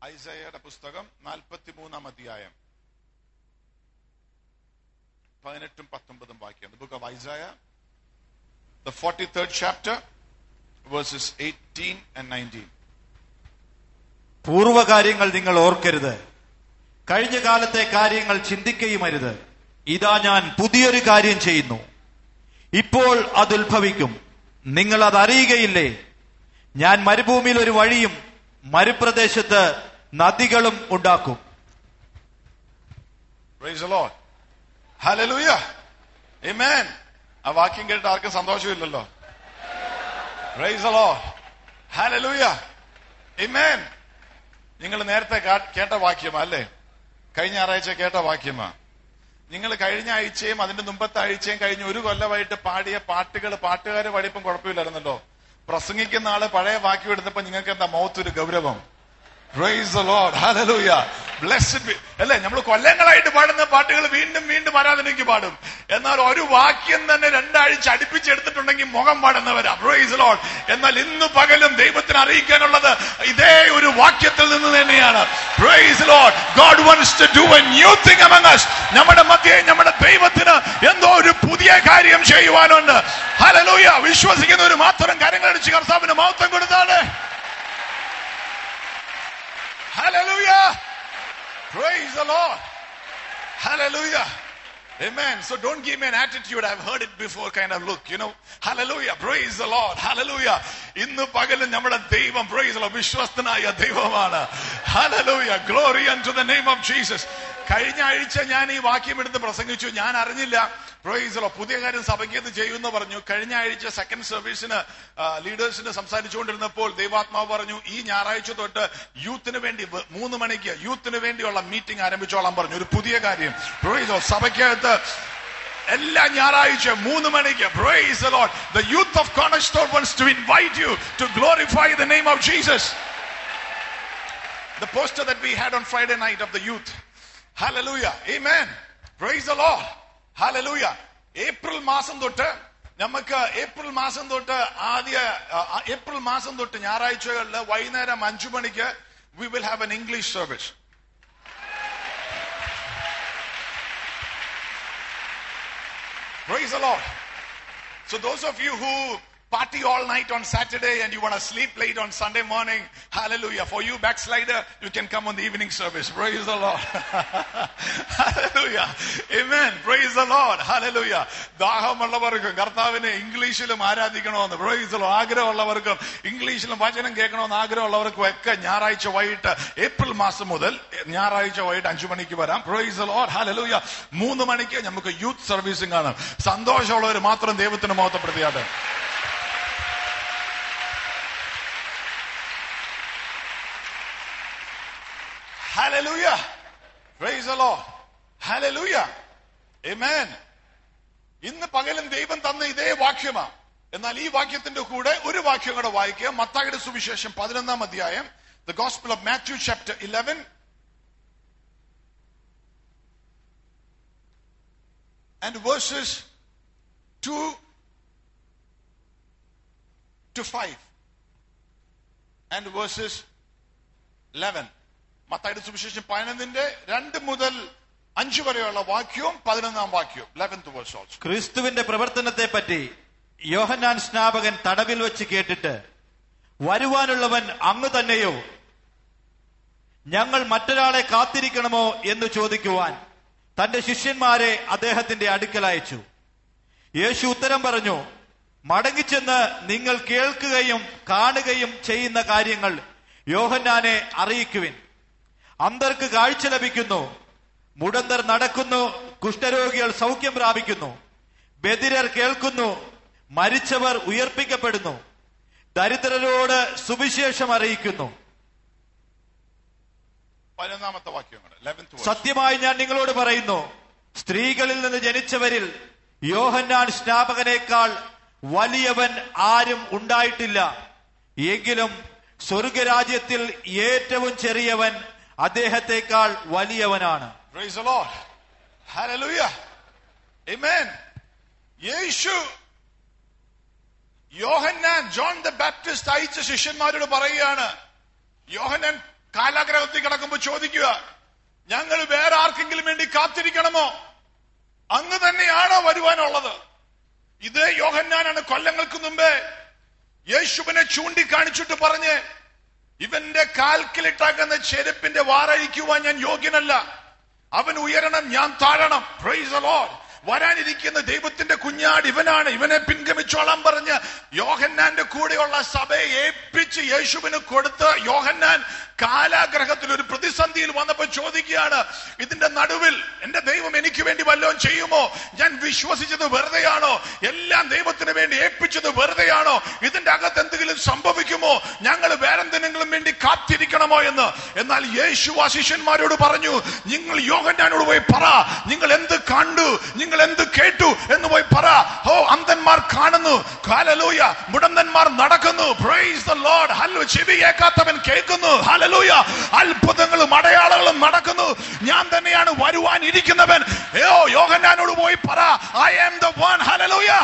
ഐസയുടെ പുസ്തകം നാൽപ്പത്തി മൂന്നാം അധ്യായം പതിനെട്ടും പത്തൊമ്പതും വാക്യം book of Isaiah the forty third chapter verses eighteen and nineteen പൂർവകാര്യങ്ങൾ നിങ്ങൾ ഓർക്കരുത് കഴിഞ്ഞ കാലത്തെ കാര്യങ്ങൾ ചിന്തിക്കുകയുമരുത് ഇതാ ഞാൻ പുതിയൊരു കാര്യം ചെയ്യുന്നു ഇപ്പോൾ അത് ഉത്ഭവിക്കും നിങ്ങൾ അത് അറിയുകയില്ലേ ഞാൻ മരുഭൂമിയിൽ ഒരു വഴിയും മരുപ്രദേശത്ത് നദികളും ഉണ്ടാക്കും Praise the Lord. Hallelujah. Amen. ആ വാക്യം കേട്ട് ആർക്കും സന്തോഷമില്ലല്ലോ Praise the Lord. Hallelujah. Amen. നിങ്ങൾ നേരത്തെ കാ- കേട്ട വാക്യമാ അല്ലേ കഴിഞ്ഞ ഞായറാഴ്ച കേട്ട വാക്യമാ നിങ്ങൾ കഴിഞ്ഞ ആഴ്ചയും അതിന്റെ മുമ്പത്തെ ആഴ്ചയും കഴിഞ്ഞ ഒരു കൊല്ലമായിട്ട് പാടിയ പാട്ടുകൾ പാട്ടുകാരെ പാടിയപ്പം കുഴപ്പമില്ലായിരുന്നല്ലോ പ്രസംഗിക്കുന്ന ആള് പഴയ വാക്യം എടുത്തപ്പോ നിങ്ങൾക്ക് എന്താ മൗത്തൊരു ഗൗരവം Praise the Lord. Hallelujah. Blessed be. അല്ലേ നമ്മൾ കൊല്ലങ്ങളായിട്ട് പാടുന്ന പാട്ടുകൾ വീണ്ടും വീണ്ടും ആരാധനയ്ക്ക് പാടും എന്നാൽ ഒരു വാക്യം തന്നെ രണ്ടാഴ്ച അടുപ്പിച്ചെടുത്തിട്ടുണ്ടെങ്കിൽ മുഖം പാടുന്നവരാ പ്രൈസ് ലോഡ് എന്നാൽ ഇന്ന് പകലും ദൈവത്തിന് അറിയിക്കാനുള്ളത് ഇതേ ഒരു വാക്യത്തിൽ നിന്ന് തന്നെയാണ് praise Lord God wants to do a new thing among us നമ്മുടെ മധ്യേ നമ്മുടെ ദൈവത്തിന് എന്തോ ഒരു പുതിയ കാര്യം ചെയ്യുവാനുണ്ട് ഹലലൂയ വിശ്വസിക്കുന്നവർ മാത്രം കരങ്ങളടിച്ച് കർത്താവിന് മഹത്വം കൊടുത്താണ് Hallelujah. Praise the Lord. Hallelujah. Amen. So don't give me an attitude. I've heard it before kind of look, you know. Hallelujah. Praise the Lord. Hallelujah. ഇന്ന് പകലും നമ്മുടെ ദൈവം praise the Lord വിശ്വസ്തനായ ദൈവമാണ് Hallelujah. Glory unto the name of Jesus. കഴിഞ്ഞ ആഴ്ച ഞാൻ ഈ വാക്യം എടുത്ത് പ്രസംഗിച്ചു ഞാൻ അറിഞ്ഞില്ല പ്രൊയ്സ് ലോ പുതിയ കാര്യം സഭയ്ക്ക് ഇത് ചെയ്യുമെന്ന് പറഞ്ഞു കഴിഞ്ഞ ആഴ്ച സെക്കൻഡ് സർവീസിന് ലീഡേഴ്സിന് സംസാരിച്ചുകൊണ്ടിരുന്നപ്പോൾ ദൈവാത്മാവ് പറഞ്ഞു ഈ ഞായറാഴ്ച തൊട്ട് യൂത്തിന് വേണ്ടി വ- മൂന്ന് മണിക്ക് യൂത്തിന് വേണ്ടിയുള്ള മീറ്റിംഗ് ആരംഭിച്ചോളാൻ പറഞ്ഞു ഒരു പുതിയ കാര്യം പ്രൊയ്സോ സഭയ്ക്കകത്ത് എല്ലാ ഞായറാഴ്ച മൂന്ന് മണിക്ക് praise Lord the youth of cornerstone wants to invite you to glorify the name of Jesus the poster that we had on Friday night of the youth. Hallelujah. Amen. Praise the Lord. Hallelujah. April മാസം തൊട്ട് നമുക്ക് April മാസം തൊട്ട് ആദ്യ ആ, April മാസം തൊട്ട് ഞായറാഴ്ചകളിൽ വൈകുന്നേരം അഞ്ചു മണിക്ക് we will have an English service Praise the Lord. So those of you who party all night on Saturday and you want to sleep late on Sunday morning, hallelujah. For you backslider, you can come on the evening service. Praise the Lord. hallelujah. Amen. Praise the Lord. Hallelujah. ദാഹമുള്ളവർക്കും കർത്താവിനെ ഇംഗ്ലീഷിലും ആരാധിക്കണമെന്ന് പ്രൊയ്സലോ ആഗ്രഹമുള്ളവർക്കും ഇംഗ്ലീഷിലും വചനം കേൾക്കണമെന്ന് ആഗ്രഹമുള്ളവർക്കും ഒക്കെ ഞായറാഴ്ച വൈകിട്ട് April മാസം മുതൽ ഞായറാഴ്ച വൈകിട്ട് അഞ്ചു മണിക്ക് വരാം പ്രൊയ്സലോ ഹലലൂയ മൂന്ന് മണിക്ക് നമുക്ക് യൂത്ത് സർവീസും കാണാം സന്തോഷമുള്ളവർ മാത്രം ദൈവത്തിന് മഹത്വപ്പെടുത്തിയാട്ടെ Hallelujah. Praise the Lord. Hallelujah. Amen. ഇന്ന് പകലും ദൈവം തന്ന ഇതേ വാക്യമാ എന്നാൽ ഈ വാക്യത്തിന്റെ കൂടെ ഒരു വാക്യം കൂടെ വായിക്കുക മത്തായുടെ സുവിശേഷം പതിനൊന്നാം അധ്യായം the gospel of Matthew chapter eleven and verses two to five and verses eleven മത്തായുടെ സുവിശേഷം പതിനൊന്നിന്റെ രണ്ട് മുതൽ അഞ്ച് വരെയുള്ള വാക്യവും പതിനൊന്നാം വാക്യവും ലെവൻത് വേഴ്സ് ഓൾസോ ക്രിസ്തുവിന്റെ പ്രവർത്തനത്തെ പറ്റി യോഹന്നാൻ സ്നാപകൻ തടവിൽ വെച്ച് കേട്ടിട്ട് വരുവാനുള്ളവൻ അങ്ങ് തന്നെയോ ഞങ്ങൾ മറ്റൊരാളെ കാത്തിരിക്കണമോ എന്ന് ചോദിക്കുവാൻ തന്റെ ശിഷ്യന്മാരെ അദ്ദേഹത്തിന്റെ അടുക്കൽ അയച്ചു യേശു ഉത്തരം പറഞ്ഞു മടങ്ങിച്ചെന്ന് നിങ്ങൾ കേൾക്കുകയും കാണുകയും ചെയ്യുന്ന കാര്യങ്ങൾ യോഹന്നാനെ അറിയിക്കുവിൻ അന്തർക്ക് കാഴ്ച ലഭിക്കുന്നു മുടന്തർ നടക്കുന്നു കുഷ്ഠരോഗികൾ സൗഖ്യം പ്രാപിക്കുന്നു ബദിരർ കേൾക്കുന്നു മരിച്ചവർ ഉയർപ്പിക്കപ്പെടുന്നു ദരിദ്രരോട് സുവിശേഷം അറിയിക്കുന്നു പതിനൊന്നാമത്തെ വാക്യങ്ങൾ ലെവൻത് സത്യമായി ഞാൻ നിങ്ങളോട് പറയുന്നു സ്ത്രീകളിൽ നിന്ന് ജനിച്ചവരിൽ യോഹന്നാൻ സ്നാപകനേക്കാൾ വലിയവൻ ആരും ഉണ്ടായിട്ടില്ല എങ്കിലും സ്വർഗരാജ്യത്തിൽ ഏറ്റവും ചെറിയവൻ അദ്ദേഹത്തെക്കാൾ വലിയവനാണ് Praise the Lord. Hallelujah. Amen. യേശു യോഹന്നാൻ ജോൺ ദ ബാപ്റ്റിസ്റ്റ് അയച്ച ശിഷ്യന്മാരോട് പറയുകയാണ് യോഹന്നാൻ കാലാഗ്രഹത്തിൽ കിടക്കുമ്പോ ചോദിക്കുക ഞങ്ങൾ വേറെ ആർക്കെങ്കിലും വേണ്ടി കാത്തിരിക്കണമോ അങ്ങ് തന്നെയാണോ വരുവാനുള്ളത് ഇതേ യോഹന്നാനാണ് കൊല്ലങ്ങൾക്ക് മുമ്പേ യേശുവിനെ ചൂണ്ടിക്കാണിച്ചിട്ട് പറഞ്ഞ് ഇവന്റെ കാൽക്കിലിട്ടാക്കുന്ന ചെരുപ്പിന്റെ വാറഴിക്കുവാൻ ഞാൻ യോഗ്യനല്ല അവൻ ഉയരണം ഞാൻ താഴണം പ്രൈസ് ലോഡ് വരാനിരിക്കുന്ന ദൈവത്തിന്റെ കുഞ്ഞാട് ഇവനാണ് ഇവനെ പിൻഗമിച്ചോളാം പറഞ്ഞ് യോഹന്നാന്റെ കൂടെയുള്ള സഭയെ ഏൽപ്പിച്ച് യേശുവിന് കൊടുത്ത് യോഹന്നാൻ കാലാഗ്രഹത്തിൽ ഒരു പ്രതിസന്ധിയിൽ വന്നപ്പോ ചോദിക്കുകയാണ് ഇതിന്റെ നടുവിൽ എന്റെ ദൈവം എനിക്ക് വേണ്ടി വല്ലതും ചെയ്യുമോ ഞാൻ വിശ്വസിച്ചത് വെറുതെയാണോ എല്ലാം ദൈവത്തിന് വേണ്ടി ഏൽപ്പിച്ചത് വെറുതെയാണോ ഇതിന്റെ അകത്ത് എന്തെങ്കിലും സംഭവിക്കുമോ ഞങ്ങൾ വേറെന്തെങ്കിലും വേണ്ടി കാത്തിരിക്കണമോ എന്ന് എന്നാൽ യേശു ആ ശിഷ്യന്മാരോട് പറഞ്ഞു നിങ്ങൾ യോഹന്നാനോട് പോയി പറ നിങ്ങൾ എന്ത് കണ്ടു നിങ്ങൾ എന്ത് കേട്ടു എന്ന് പോയി പറ ഓ അന്ധന്മാർ കാണുന്നു ഹാലലൂയ മുടന്തന്മാർ നടക്കുന്നു പ്രൈസ് ദ ലോർഡ് ഹലോ ചെവി കേൾക്കാത്തവൻ കേൾക്കുന്നു ഹാലലൂയ അത്ഭുതങ്ങളും അടയാളങ്ങളും നടക്കുന്നു ഞാൻ തന്നെയാണ് വരുവാൻ ഇരിക്കുന്നവൻ ഏോ യോഹന്നാനോട് പോയി പറ I am the one hallelujah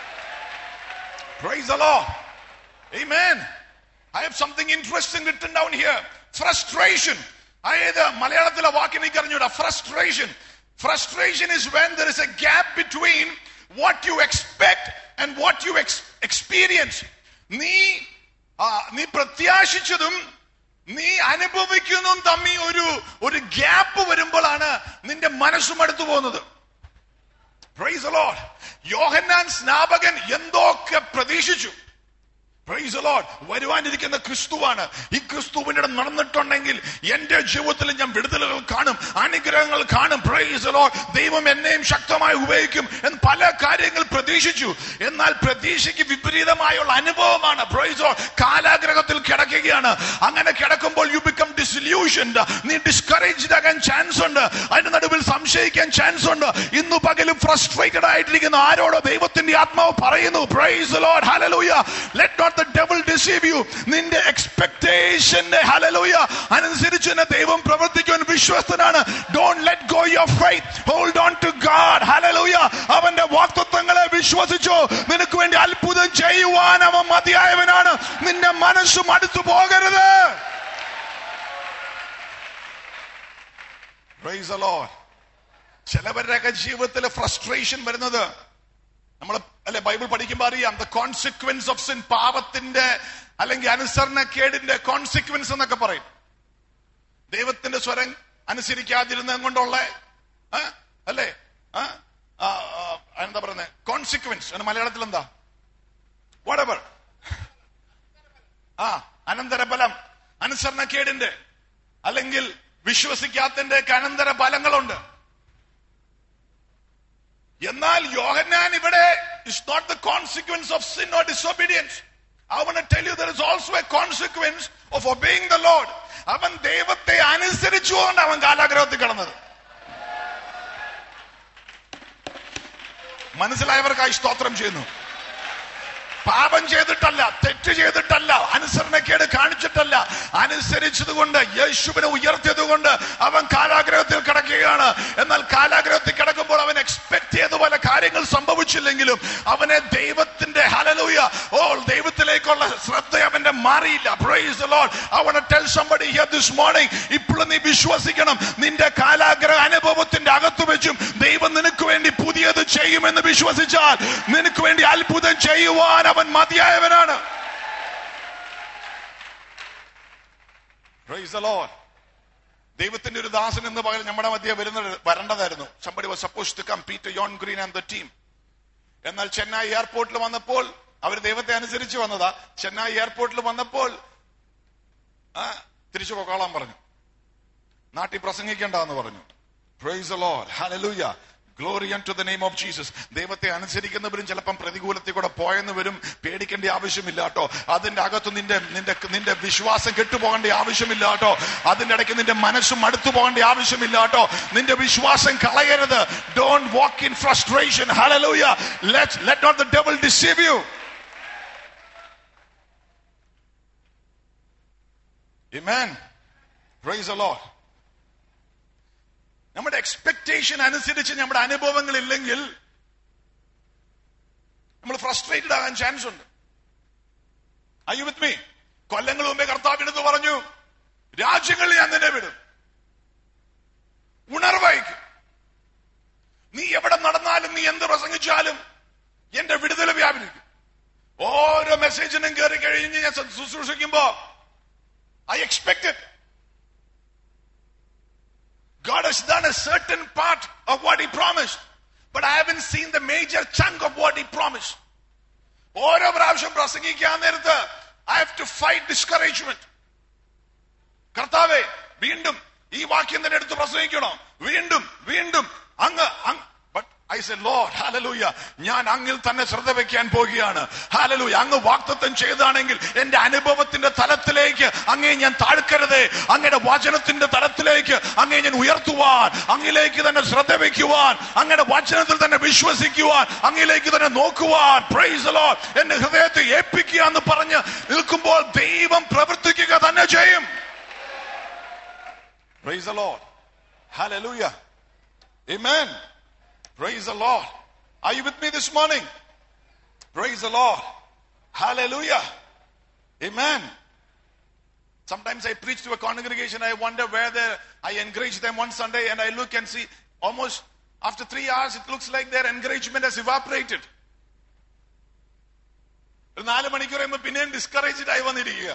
praise the Lord Amen. I have something interesting written down here. Frustration. അതായത് മലയാളത്തിലെ വാക്ക് എനിക്ക് അറിഞ്ഞൂടാ frustration frustration is when there is a gap between what you expect and what you experience നീ ആ, നീ പ്രത്യാശിച്ചതും നീ അനുഭവിക്കുന്നതും തമ്മിൽ ഒരു ഒരു ഗ്യാപ്പ് വരുമ്പോഴാണ് നിന്റെ മനസ്സും അടുത്തു പോകുന്നത് Praise the Lord. യോഹന്നാൻ സ്നാപകൻ എന്തൊക്കെ പ്രതീക്ഷിച്ചു Praise the Lord. വരുവാനിരിക്കുന്ന ക്രിസ്തുവാണ് ഈ ക്രിസ്തുവിന്റെ ഇടം നടന്നിട്ടുണ്ടെങ്കിൽ എന്റെ ജീവിതത്തിൽ ഞാൻ വിടുതലുകൾ കാണും അനുഗ്രഹങ്ങൾ കാണും Praise the Lord. ദൈവം എന്നെയും ശക്തമായി ഉപയോഗിക്കും എന്ന് പല കാര്യങ്ങൾ പ്രതീക്ഷിച്ചു എന്നാൽ പ്രതീക്ഷയ്ക്ക് വിപരീതമായുള്ള അനുഭവമാണ് Praise the Lord. കാലാഗ്രഹത്തിൽ കിടക്കുകയാണ് അങ്ങനെ കിടക്കുമ്പോൾ യു ബിക്കം ഡിസില്യൂഷൻഡ് നീ ഡിസ്കറേജ്ഡ് ആകാൻ ചാൻസ് ഉണ്ട് അതിന്റെ നടുവിൽ സംശയിക്കാൻ ചാൻസ് ഉണ്ട് ഇന്ന് പകലും ഫ്രസ്ട്രേറ്റഡ് ആയിട്ടിരിക്കുന്ന ആരോടോ ദൈവത്തിന്റെ ആത്മാവ് പറയുന്നു praise Lord hallelujah let not the devil deceive you നിന്റെ എക്സ്പെക്ടേഷന്റെ ഹല്ലേലൂയ അനുസരിച്ച് തന്നെ ദൈവം പ്രവർത്തിക്കുവാൻ വിശ്വസ്തനാണ് don't let go your faith hold on to God hallelujah അവന്റെ വാക്തത്വങ്ങളെ വിശ്വസിച്ചോ നിനക്ക് വേണ്ടി അത്ഭുതം ചെയ്യുവാൻ അവൻ മതിയായവനാണ് നിന്റെ മനസ്സും അടുത്തു പോകരുത് Praise the Lord. ചിലവരുടെയൊക്കെ ജീവിതത്തിൽ ഫ്രസ്ട്രേഷൻ വരുന്നത് നമ്മൾ അല്ലെ ബൈബിൾ പഠിക്കുമ്പോൾ അറിയാം ദ കോൺസിക്വൻസ് ഓഫ് സിൻ പാപത്തിന്റെ അല്ലെങ്കിൽ അനുസരണക്കേടിന്റെ കോൺസിക്വൻസ് എന്നൊക്കെ പറയും ദൈവത്തിന്റെ സ്വരം അനുസരിക്കാതിരുന്നത് കൊണ്ടുള്ള ആ, അല്ലേ ആ, ആ, ആ, എന്താ പറയുന്നത് കോൺസിക്വൻസ് അതിന് മലയാളത്തിൽ എന്താ വടവർ ആ അനന്തരഫലം അനുസരണക്കേടിന്റെ അല്ലെങ്കിൽ വിശ്വസിക്കാത്തതിന്റെ ഒക്കെ അനന്തര ഫലങ്ങളുണ്ട് എന്നാൽ യോഹന്നാൻ ഇവിടെ is not the consequence of sin or disobedience I want to tell you there is also a consequence of obeying the Lord. അവൻ ദൈവത്തെ അനുസരിച്ചുകൊണ്ട് അവൻ കാലാഗ്രഹത്തിൽ കിടന്നത് മനസ്സിലായവർക്കായി സ്തോത്രം ചെയ്യുന്നു പാപം ചെയ്തിട്ടല്ല തെറ്റ് ചെയ്തിട്ടല്ല അനുസരണക്കേട് കാണിച്ചിട്ടല്ല അനുസരിച്ചതുകൊണ്ട് യേശുവിനെ ഉയർത്തിയതുകൊണ്ട് അവൻ കാലാഗ്രഹത്തിൽ കിടക്കുകയാണ് എന്നാൽ കാലാഗ്രഹത്തിൽ കിടക്കുമ്പോൾ അവൻ എക്സ്പെക്ട് ചെയ്ത പോലെ കാര്യങ്ങൾ സംഭവിച്ചില്ലെങ്കിലും അവനെ ദൈവത്തിന്റെ ഹലലൂയ ഓ ദൈവത്തിലേക്കുള്ള ശ്രദ്ധ അവന്റെ മാറിയില്ല praise the Lord I want to tell somebody here this morning ഇപ്പോഴും നീ വിശ്വസിക്കണം നിന്റെ കാലാഗ്രഹ അനുഭവത്തിന്റെ അകത്ത് വെച്ചും ദൈവം നിനക്ക് വേണ്ടി പുതിയത് ചെയ്യുമെന്ന് വിശ്വസിച്ചാൽ നിനക്ക് വേണ്ടി അത്ഭുതം ചെയ്യുവാൻ അവൻ മതിയായവനാണ് Praise the Lord. ദൈവത്തിന്റെ ഒരു ദാസൻ എന്ന് പകരം നമ്മുടെ മധ്യ വരുന്ന വരേണ്ടതായിരുന്നു somebody was supposed to come Peter John Green and the team എന്നാൽ ചെന്നൈ എയർപോർട്ടിൽ വന്നപ്പോൾ അവർ ദൈവത്തെ അനുസരിച്ച് വന്നതാ ചെന്നൈ എയർപോർട്ടിൽ വന്നപ്പോൾ ആ, തിരിച്ചു പോകാളാൻ പറഞ്ഞു നാട്ടിൽ പ്രസംഗിക്കേണ്ടെന്ന് പറഞ്ഞു praise the Lord hallelujah glory to the name of Jesus ദൈവത്തെ അനുസരിക്കുന്നവരും ചിലപ്പം പ്രതികൂലത്തിൽ കൂടെ പോയെന്ന് വരും പേടിക്കേണ്ട ആവശ്യമില്ല കേട്ടോ അതിന്റെ അകത്ത് നിന്റെ നിന്റെ നിന്റെ വിശ്വാസം കെട്ടുപോകേണ്ട ആവശ്യമില്ല കേട്ടോ അതിന്റെ ഇടയ്ക്ക് നിന്റെ മനസ്സും അടുത്തു പോകേണ്ട ആവശ്യമില്ല കേട്ടോ നിന്റെ വിശ്വാസം കളയരുത് don't walk in frustration hallelujah let let not the devil deceive you Amen. Praise the Lord. നമ്മുടെ എക്സ്പെക്ടേഷൻ അനുസരിച്ച് നമ്മുടെ അനുഭവങ്ങൾ ഇല്ലെങ്കിൽ നമ്മൾ ഫ്രസ്ട്രേറ്റഡ് ആകാൻ ചാൻസ് ഉണ്ട് ഐ വിത്ത് മീ കൊല്ലങ്ങൾ മുമ്പേ കർത്താവിനത് പറഞ്ഞു രാജ്യങ്ങളിൽ ഞാൻ നിന്നെ വിടും ഉണർവയക്കും നീ എവിടെ നടന്നാലും നീ എന്ത് പ്രസംഗിച്ചാലും എന്റെ വിടുതൽ വ്യാപരിക്കും ഓരോ മെസ്സേജിനും കയറി കഴിഞ്ഞ് ഞാൻ ശുശ്രൂഷിക്കുമ്പോ I expected God has done a certain part of what He promised, but I haven't seen the major chunk of what He promised. ഓരോ പ്രാവശ്യം പ്രസംഗിക്കാൻ നേരത്ത് I have to fight discouragement കർത്താവെ വീണ്ടും ഈ വാക്യം തന്നെ എടുത്ത് പ്രസംഗിക്കണോ വീണ്ടും വീണ്ടും അങ്ങ് but I say Lord hallelujah ഞാൻ അങ്ങിൽ തന്നെ ശ്രദ്ധ വെക്കാൻ പോകുകയാണ് ഹാലലൂയ അങ്ങ് വാക്തത്വം ചെയ്താണെങ്കിൽ എന്റെ അനുഭവത്തിന്റെ തലത്തിലേക്ക് അങ്ങേ ഞാൻ താഴ്ക്കരുതേ അങ്ങയുടെ വചനത്തിന്റെ തലത്തിലേക്ക് അങ്ങേ ഞാൻ ഉയർത്തുവാൻ അങ്ങിലേക്ക് തന്നെ ശ്രദ്ധ വെക്കുവാൻ അങ്ങയുടെ വചനത്തിൽ തന്നെ വിശ്വസിക്കുവാൻ അങ്ങിലേക്ക് തന്നെ നോക്കുവാൻ പ്രൈസ് ലോഡ് എന്റെ ഹൃദയത്തെ ഏൽപ്പിക്കുക എന്ന് പറഞ്ഞ് നിൽക്കുമ്പോൾ ദൈവം പ്രവർത്തിക്കുക തന്നെ ചെയ്യും praise Lord Hallelujah. Amen. Praise the Lord. Are you with me this morning? Praise the Lord. Hallelujah. Amen. Sometimes I preach to a congregation, I wonder where they I encourage them one Sunday and I look and see almost after three hours, it looks like their encouragement has evaporated. ഒരു നാല് മണിക്കൂർ കഴിയുമ്പോൾ പിന്നെയും discouraged ആയി വന്നിരിക്കുക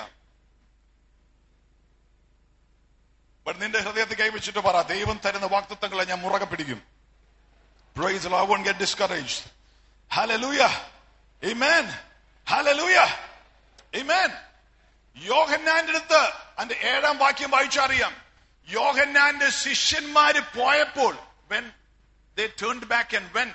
but നിന്റെ ഹൃദയത്തിൽ കൈവച്ചിട്ട് പറ ദൈവം തരുന്ന വാക്തത്വങ്ങളെ ഞാൻ മുറകെ പിടിക്കും Praise the Lord. I won't get discouraged. Hallelujah. Amen. Hallelujah. Amen. യോഹന്നാന്റെ അടുത്ത് അതിന്റെ ഏഴാം വാക്യം വായിച്ചറിയാം യോഹന്നാന്റെ ശിഷ്യന്മാര് പോയപ്പോൾ when they turned back and went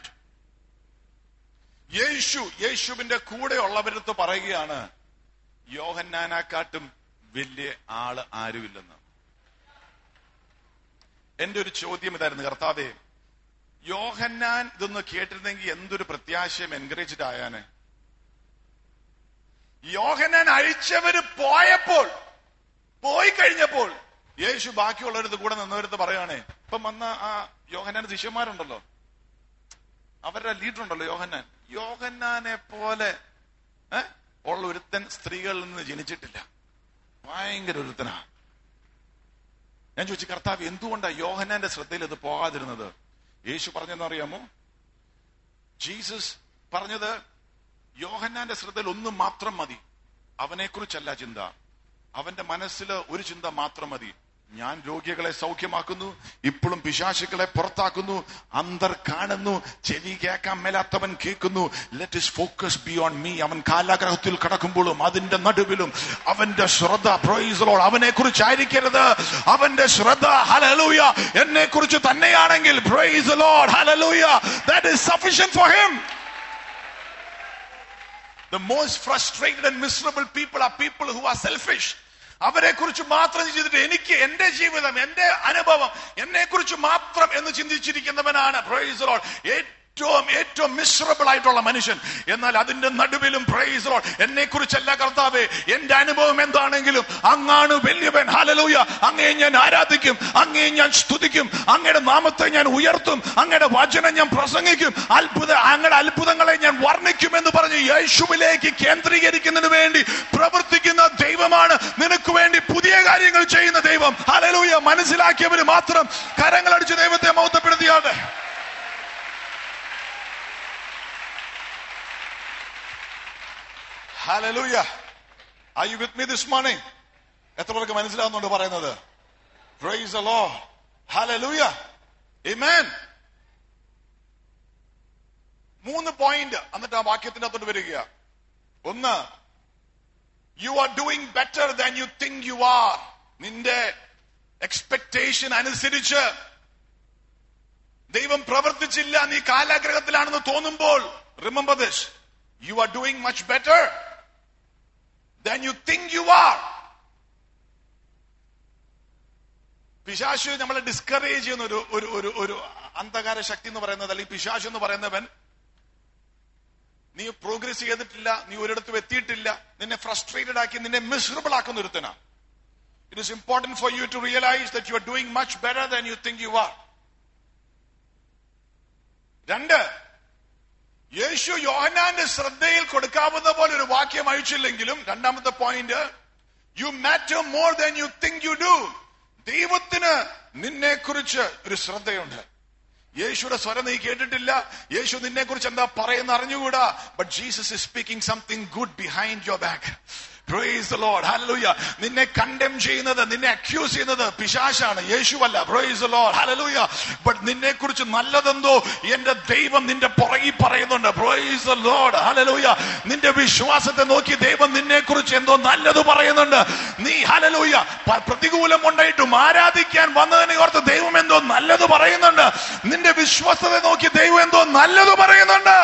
യേശു യേശുവിന്റെ കൂടെ ഉള്ളവരടുത്ത് പറയുകയാണ് യോഹന്നാനെക്കാട്ടും വലിയ ആള് ആരുമില്ലെന്ന് എന്റെ ഒരു ചോദ്യം ഇതായിരുന്നു കർത്താവേ യോഹന്നാൻ ഇതൊന്ന് കേട്ടിരുന്നെങ്കിൽ എന്തൊരു പ്രത്യാശയും എൻകറേജ്ഡ് ആയാന് യോഹന്നാൻ അഴിച്ചവര് പോയപ്പോൾ പോയി കഴിഞ്ഞപ്പോൾ യേശു ബാക്കിയുള്ളവരത് കൂടെ നിന്നവരത്ത് പറയുകയാണേ ഇപ്പം വന്ന ആ യോഹന്നാൻ ശിഷ്യന്മാരുണ്ടല്ലോ അവരുടെ ലീഡർ ഉണ്ടല്ലോ യോഹന്നാൻ യോഹന്നാനെ പോലെ ഏ, ഉള്ള ഒരുത്തൻ സ്ത്രീകളിൽ നിന്ന് ജനിച്ചിട്ടില്ല ഭയങ്കര ഒരുത്തനാ ഞാൻ ചോദിച്ചു കർത്താവ് എന്തുകൊണ്ടാ യോഹന്നാന്റെ ശ്രദ്ധയിൽ ഇത് പോകാതിരുന്നത് യേശു പറഞ്ഞെന്നറിയാമോ ജീസസ് പറഞ്ഞത് യോഹന്നാന്റെ ശ്രദ്ധയിൽ ഒന്ന് മാത്രം മതി അവനെക്കുറിച്ചല്ല ചിന്ത അവന്റെ മനസ്സിൽ ഒരു ചിന്ത മാത്രം മതി ഞാൻ രോഗികളെ സൗഖ്യമാക്കുന്നു ഇപ്പോഴും പിശാചുക്കളെ പുറത്താക്കുന്നു അന്തർ കാണുന്നു ചെവി കേൾക്കാൻ മേലാത്തവൻ കേൾക്കുന്നു let his focus be on me അവൻ കാലാഗ്രഹത്തിൽ കടക്കുമ്പോഴും അതിന്റെ നടുവിലും അവന്റെ ശ്രദ്ധ പ്രൊയ്സലോൾ അവനെ കുറിച്ചായിരിക്കരുത് അവന്റെ ശ്രദ്ധ ഹലലൂയ എന്നെ കുറിച്ച് തന്നെയാണെങ്കിൽ praise Lord hallelujah that is sufficient for him The most frustrated and miserable people are people who are selfish. അവരെ കുറിച്ച് മാത്രം ചിന്തിച്ചിട്ട് എനിക്ക് എന്റെ ജീവിതം എന്റെ അനുഭവം എന്നെ കുറിച്ച് മാത്രം എന്ന് ചിന്തിച്ചിരിക്കുന്നവനാണ് Praise the Lord. ഏറ്റവും ഏറ്റവും മിശ്രബിൾ ആയിട്ടുള്ള മനുഷ്യൻ എന്നാൽ അതിന്റെ നടുവിലും പ്രൈസ് ലോഡ് എന്നെ കുറിച്ചല്ല കർത്താവേ എന്റെ അനുഭവം എന്താണെങ്കിലും അങ്ങാണ് വലിയവൻ ഹലലൂയ അങ്ങേ ഞാൻ ആരാധിക്കും അങ്ങേ ഞാൻ സ്തുതിക്കും അങ്ങയുടെ നാമത്തെ ഞാൻ ഉയർത്തും അങ്ങയുടെ വചനം ഞാൻ പ്രസംഗിക്കും അത്ഭുത അങ്ങയുടെ അത്ഭുതങ്ങളെ ഞാൻ വർണ്ണിക്കും എന്ന് പറഞ്ഞ് യേശുവിലേക്ക് കേന്ദ്രീകരിക്കുന്നതിന് വേണ്ടി പ്രവർത്തിക്കുന്ന ദൈവമാണ് നിനക്ക് വേണ്ടി പുതിയ കാര്യങ്ങൾ ചെയ്യുന്ന ദൈവം ഹലലൂയ മനസ്സിലാക്കിയവര് മാത്രം കരങ്ങളടിച്ച് ദൈവത്തെ മൗത്തപ്പെടുത്തിയാണ് Hallelujah. Are you with me this morning? എത്ര പേർക്ക് മനസ്സിലാവുന്നുണ്ട് പറയുന്നത് Praise the Lord. Hallelujah. Amen. മൂന്ന് പോയിന്റ് എന്നിട്ട് ആ വാക്യത്തിന്റെ അകത്തോട്ട് വരിക ഒന്ന് you are doing better than you think you are നിന്റെ എക്സ്പെക്ടേഷൻ അനുസരിച്ച് ദൈവം പ്രവർത്തിച്ചില്ല നീ കാലാഗ്രഹത്തിലാണെന്ന് തോന്നുമ്പോൾ remember this you are doing much better than you think you are പിശാശു നമ്മളെ ഡിസ്കറേജ് ചെയ്യുന്ന ഒരു ഒരു ഒരു ഒരു അന്ധകാര ശക്തി എന്ന് പറയുന്നത് അല്ലെങ്കിൽ പിശാശു എന്ന് പറയുന്നവൻ നീ പ്രോഗ്രസ് ചെയ്തിട്ടില്ല നീ ഒരിടത്തും എത്തിയിട്ടില്ല നിന്നെ ഫ്രസ്ട്രേറ്റഡ് ആക്കി നിന്നെ മിസറബിൾ ആക്കുന്ന ഒരുത്തനാ it is important for you to realise that you are doing much better than you think you are രണ്ട് യേശു യോഹനാന്റെ ശ്രദ്ധയിൽ കൊടുക്കാവുന്ന പോലെ ഒരു വാക്യം അയച്ചില്ലെങ്കിലും രണ്ടാമത്തെ point you matter more than you think you do ദൈവത്തിന് നിന്നെ കുറിച്ച് ഒരു ശ്രദ്ധയുണ്ട് യേശുയുടെ സ്വരം നീ കേട്ടിട്ടില്ല യേശു നിന്നെ കുറിച്ച് എന്താ പറയുന്ന അറിഞ്ഞുകൂടാ but Jesus is speaking something good behind your back praise the Lord hallelujah നിന്നെ കണ്ടം ചെയ്യുന്നത് നിന്നെ അക്യൂസ് ചെയ്യുന്നത് പിശാശാണ് യേശുവല്ല praise the Lord hallelujah but നിന്നെ കുറിച്ച് നല്ലതെന്തോ എന്റെ ദൈവം നിന്റെ പുറകിൽ പറയുന്നുണ്ട് പ്രൈസ് ദ ലോർഡ് ഹല്ലേലൂയ നിന്റെ വിശ്വാസത്തെ നോക്കി ദൈവം നിന്നെ കുറിച്ച് എന്തോ നല്ലത് പറയുന്നുണ്ട് നീ ഹല്ലേലൂയ പ- പ്രതികൂലം ഉണ്ടായിട്ടും ആരാധിക്കാൻ വന്നതിനെ ഓർത്ത് ദൈവം എന്തോ നല്ലത് പറയുന്നുണ്ട് നിന്റെ വിശ്വാസത്തെ നോക്കി ദൈവം എന്തോ നല്ലത് പറയുന്നുണ്ട്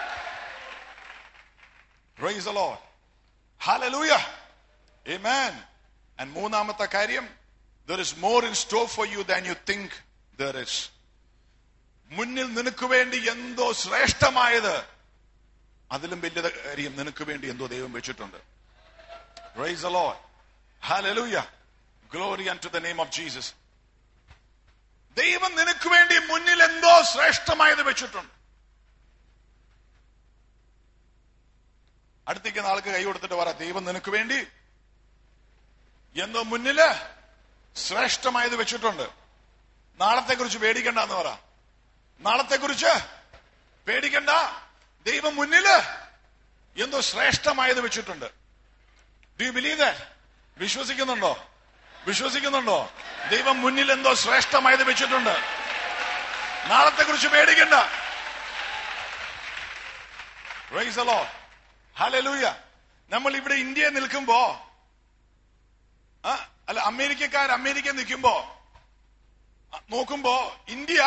praise the Lord Hallelujah. Amen. And മൂന്നാമത്തെ കാര്യം there is more in store for you than you think there is. മുന്നിൽ നിനക്ക് വേണ്ടി എന്തോ ശ്രേഷ്ഠമായത് അതിലും വലിയ കാര്യം നിനക്ക് വേണ്ടി എന്തോ ദൈവം വെച്ചിട്ടുണ്ട് Praise the Lord. Hallelujah. Glory unto the name of Jesus. ദൈവം നിനക്ക് വേണ്ടി മുന്നിൽ എന്തോ ശ്രേഷ്ഠമായത് വെച്ചിട്ടുണ്ട് അടുത്തേക്ക് ആൾക്ക് കൈ കൊടുത്തിട്ട് പറ ദൈവം നിനക്ക് വേണ്ടി എന്തോ മുന്നില് ശ്രേഷ്ഠമായത് വെച്ചിട്ടുണ്ട് നാളത്തെ കുറിച്ച് പേടിക്കണ്ട എന്ന് പറ നാളത്തെ കുറിച്ച് പേടിക്കണ്ട ദൈവം മുന്നില് എന്തോ ശ്രേഷ്ഠമായത് വെച്ചിട്ടുണ്ട് ഡു യു ബിലീവ് ദാറ്റ് വിശ്വസിക്കുന്നുണ്ടോ വിശ്വസിക്കുന്നുണ്ടോ ദൈവം മുന്നിൽ എന്തോ ശ്രേഷ്ഠമായത് വെച്ചിട്ടുണ്ട് നാളത്തെ കുറിച്ച് പേടിക്കണ്ട Praise the Lord. ഹലലൂയ നമ്മൾ ഇവിടെ ഇന്ത്യയിൽ നിൽക്കുമ്പോ ആ, അല്ല അമേരിക്കക്കാർ അമേരിക്ക നിൽക്കുമ്പോ ആ, നോക്കുമ്പോ ഇന്ത്യ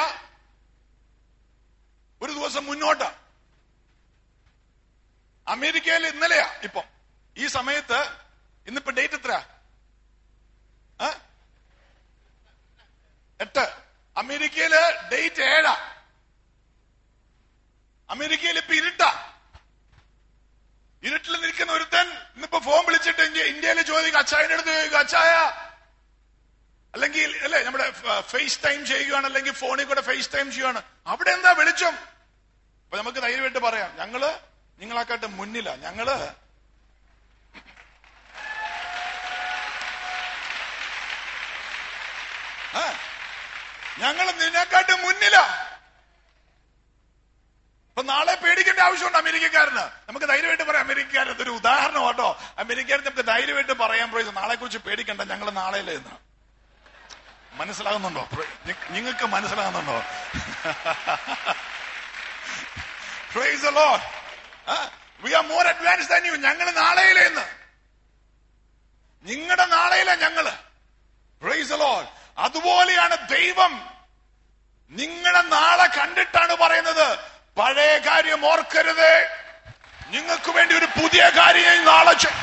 ഒരു ദിവസം മുന്നോട്ടാ അമേരിക്കയിൽ ഇന്നലെയാ ഇപ്പം ഈ സമയത്ത് ഇന്നിപ്പോ ഡേറ്റ് എത്ര എട്ട് അമേരിക്കയില് ഡേറ്റ് ഏഴാ അമേരിക്കയിൽ ഇപ്പൊ ഇരുട്ടാ ഇരുട്ടിൽ നിൽക്കുന്ന ഒരുത്തൻ ഇന്നിപ്പോ ഫോൺ വിളിച്ചിട്ട് ഇന്ത്യ ഇന്ത്യയിൽ ചോദിക്കും അച്ചായന്റെ അടുത്ത് ചോദിക്കും അച്ചായ അല്ലെങ്കിൽ അല്ലെ നമ്മുടെ ഫേസ് ടൈം ചെയ്യുകയാണ് അല്ലെങ്കിൽ ഫോണിൽ കൂടെ ഫേസ് ടൈം ചെയ്യുകയാണ് അവിടെ എന്താ വെളിച്ചം അപ്പൊ നമുക്ക് ധൈര്യമായിട്ട് പറയാം ഞങ്ങള് നിങ്ങളെക്കാട്ട് മുന്നിലാ ഞങ്ങള് ആ, ഞങ്ങള് നിന്നെക്കാട്ട് മുന്നിലാ അപ്പൊ നാളെ പേടിക്കേണ്ട ആവശ്യമുണ്ട് അമേരിക്കക്കാരന് നമുക്ക് ധൈര്യമായിട്ട് പറയാം അമേരിക്കക്കാരൻ ഇതൊരു ഉദാഹരണം കേട്ടോ അമേരിക്കക്കാരൻ നമുക്ക് ധൈര്യമായിട്ട് പറയാൻ പോയി നാളെ കുറിച്ച് പേടിക്കണ്ട ഞങ്ങൾ നാളെയല്ലേ എന്ന് മനസ്സിലാകുന്നുണ്ടോ നിങ്ങൾക്ക് മനസ്സിലാകുന്നുണ്ടോ Praise the Lord. Huh? We are more advanced than you. ഞങ്ങൾ നാളെയിലെ എന്ന് നിങ്ങളുടെ നാളെയില ഞങ്ങള് Praise the Lord. അതുപോലെയാണ് ദൈവം നിങ്ങളുടെ നാളെ കണ്ടിട്ടാണ് പറയുന്നത് പഴയ കാര്യം ഓർക്കരുത് നിങ്ങൾക്ക് വേണ്ടി ഒരു പുതിയ കാര്യം ഞാൻ നാളെ ചെയ്-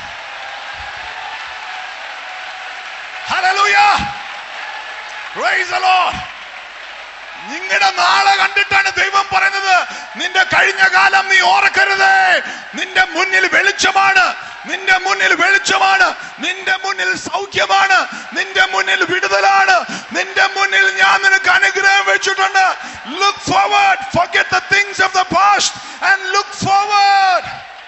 Hallelujah. Praise the Lord. നിങ്ങളുടെ നാളെ കണ്ടിട്ടാണ് ദൈവം പറയുന്നത് നിന്റെ കഴിഞ്ഞ കാലം നീ ഓർക്കരുത് നിന്റെ മുന്നിൽ വെളിച്ചമാണ് നിന്റെ മുന്നിൽ വെളിച്ചമാണ് നിന്റെ മുന്നിൽ സൗഖ്യമാണ് നിന്റെ മുന്നിൽ വിടുതലാണ് നിന്റെ മുന്നിൽ ഞാൻ നിനക്ക് അനുഗ്രഹം വെച്ചിട്ടുണ്ട് look forward forget the things of the past and look forward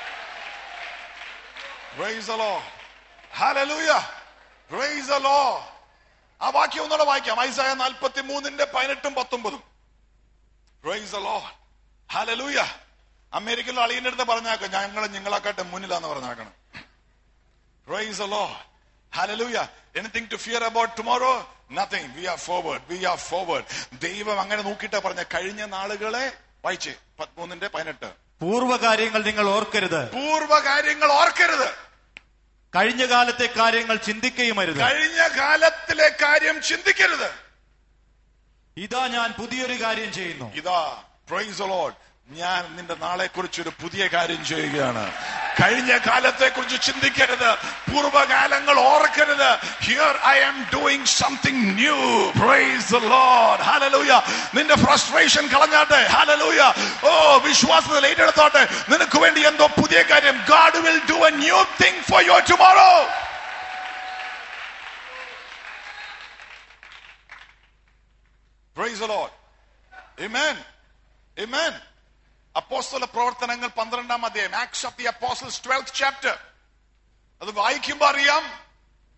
praise the lord hallelujah praise the lord ആ വാക്യം ഒന്നുകൂടെ വായിക്കാം ഐസായ നാൽപ്പത്തി മൂന്നിന്റെ പതിനെട്ടും പത്തൊമ്പതും പ്രൈസ് ലോഡ് ഹലലൂയ അമേരിക്കയിലെ അളിയന്റെ അടുത്ത് പറഞ്ഞാക്കാം ഞങ്ങൾ നിങ്ങളെക്കാട്ടെ മുന്നിലാന്ന് പറഞ്ഞാക്കണം praise Lord hallelujah anything to fear about tomorrow nothing we are forward we are forward ദൈവം അങ്ങനെ നോക്കിയിട്ടാ പറഞ്ഞ കഴിഞ്ഞ നാളുകളെ വായിച്ച് പത്മൂന്നിന്റെ പതിനെട്ട് പൂർവ്വകാര്യങ്ങൾ നിങ്ങൾ ഓർക്കരുത് പൂർവ്വ കാര്യങ്ങൾ ഓർക്കരുത് കഴിഞ്ഞ കാലത്തെ കാര്യങ്ങൾ ചിന്തിക്കുകയുമരുത് കഴിഞ്ഞ കാലത്തിലെ കാര്യം ചിന്തിക്കരുത് ഇതാ ഞാൻ പുതിയൊരു കാര്യം ചെയ്യുന്നു ഇതാ പ്രൈസ് ലോഡ് ഞാൻ നിന്റെ നാളെ കുറിച്ച് ഒരു പുതിയ കാര്യം ചെയ്യുകയാണ് കഴിഞ്ഞ കാലത്തെ കുറിച്ച് ചിന്തിക്കരുത് പൂർവ്വകാലങ്ങൾ ഓർക്കരുത് here I am doing something new praise Lord hallelujah നിന്റെ ഫ്രസ്ട്രേഷൻ കളഞ്ഞാട്ടെ ഹലലൂയ ഓ വിശ്വാസത്തിൽ ഏറ്റെടുത്തോട്ടെ നിനക്ക് വേണ്ടി എന്തോ പുതിയ കാര്യം God will do a new thing for your tomorrow praise Lord Amen. Amen. അപ്പോസ്തല പ്രവർത്തനങ്ങൾ പന്ത്രണ്ടാം അധ്യായം acts of the apostles twelfth chapter അത് വായിക്കുമ്പോ അറിയാം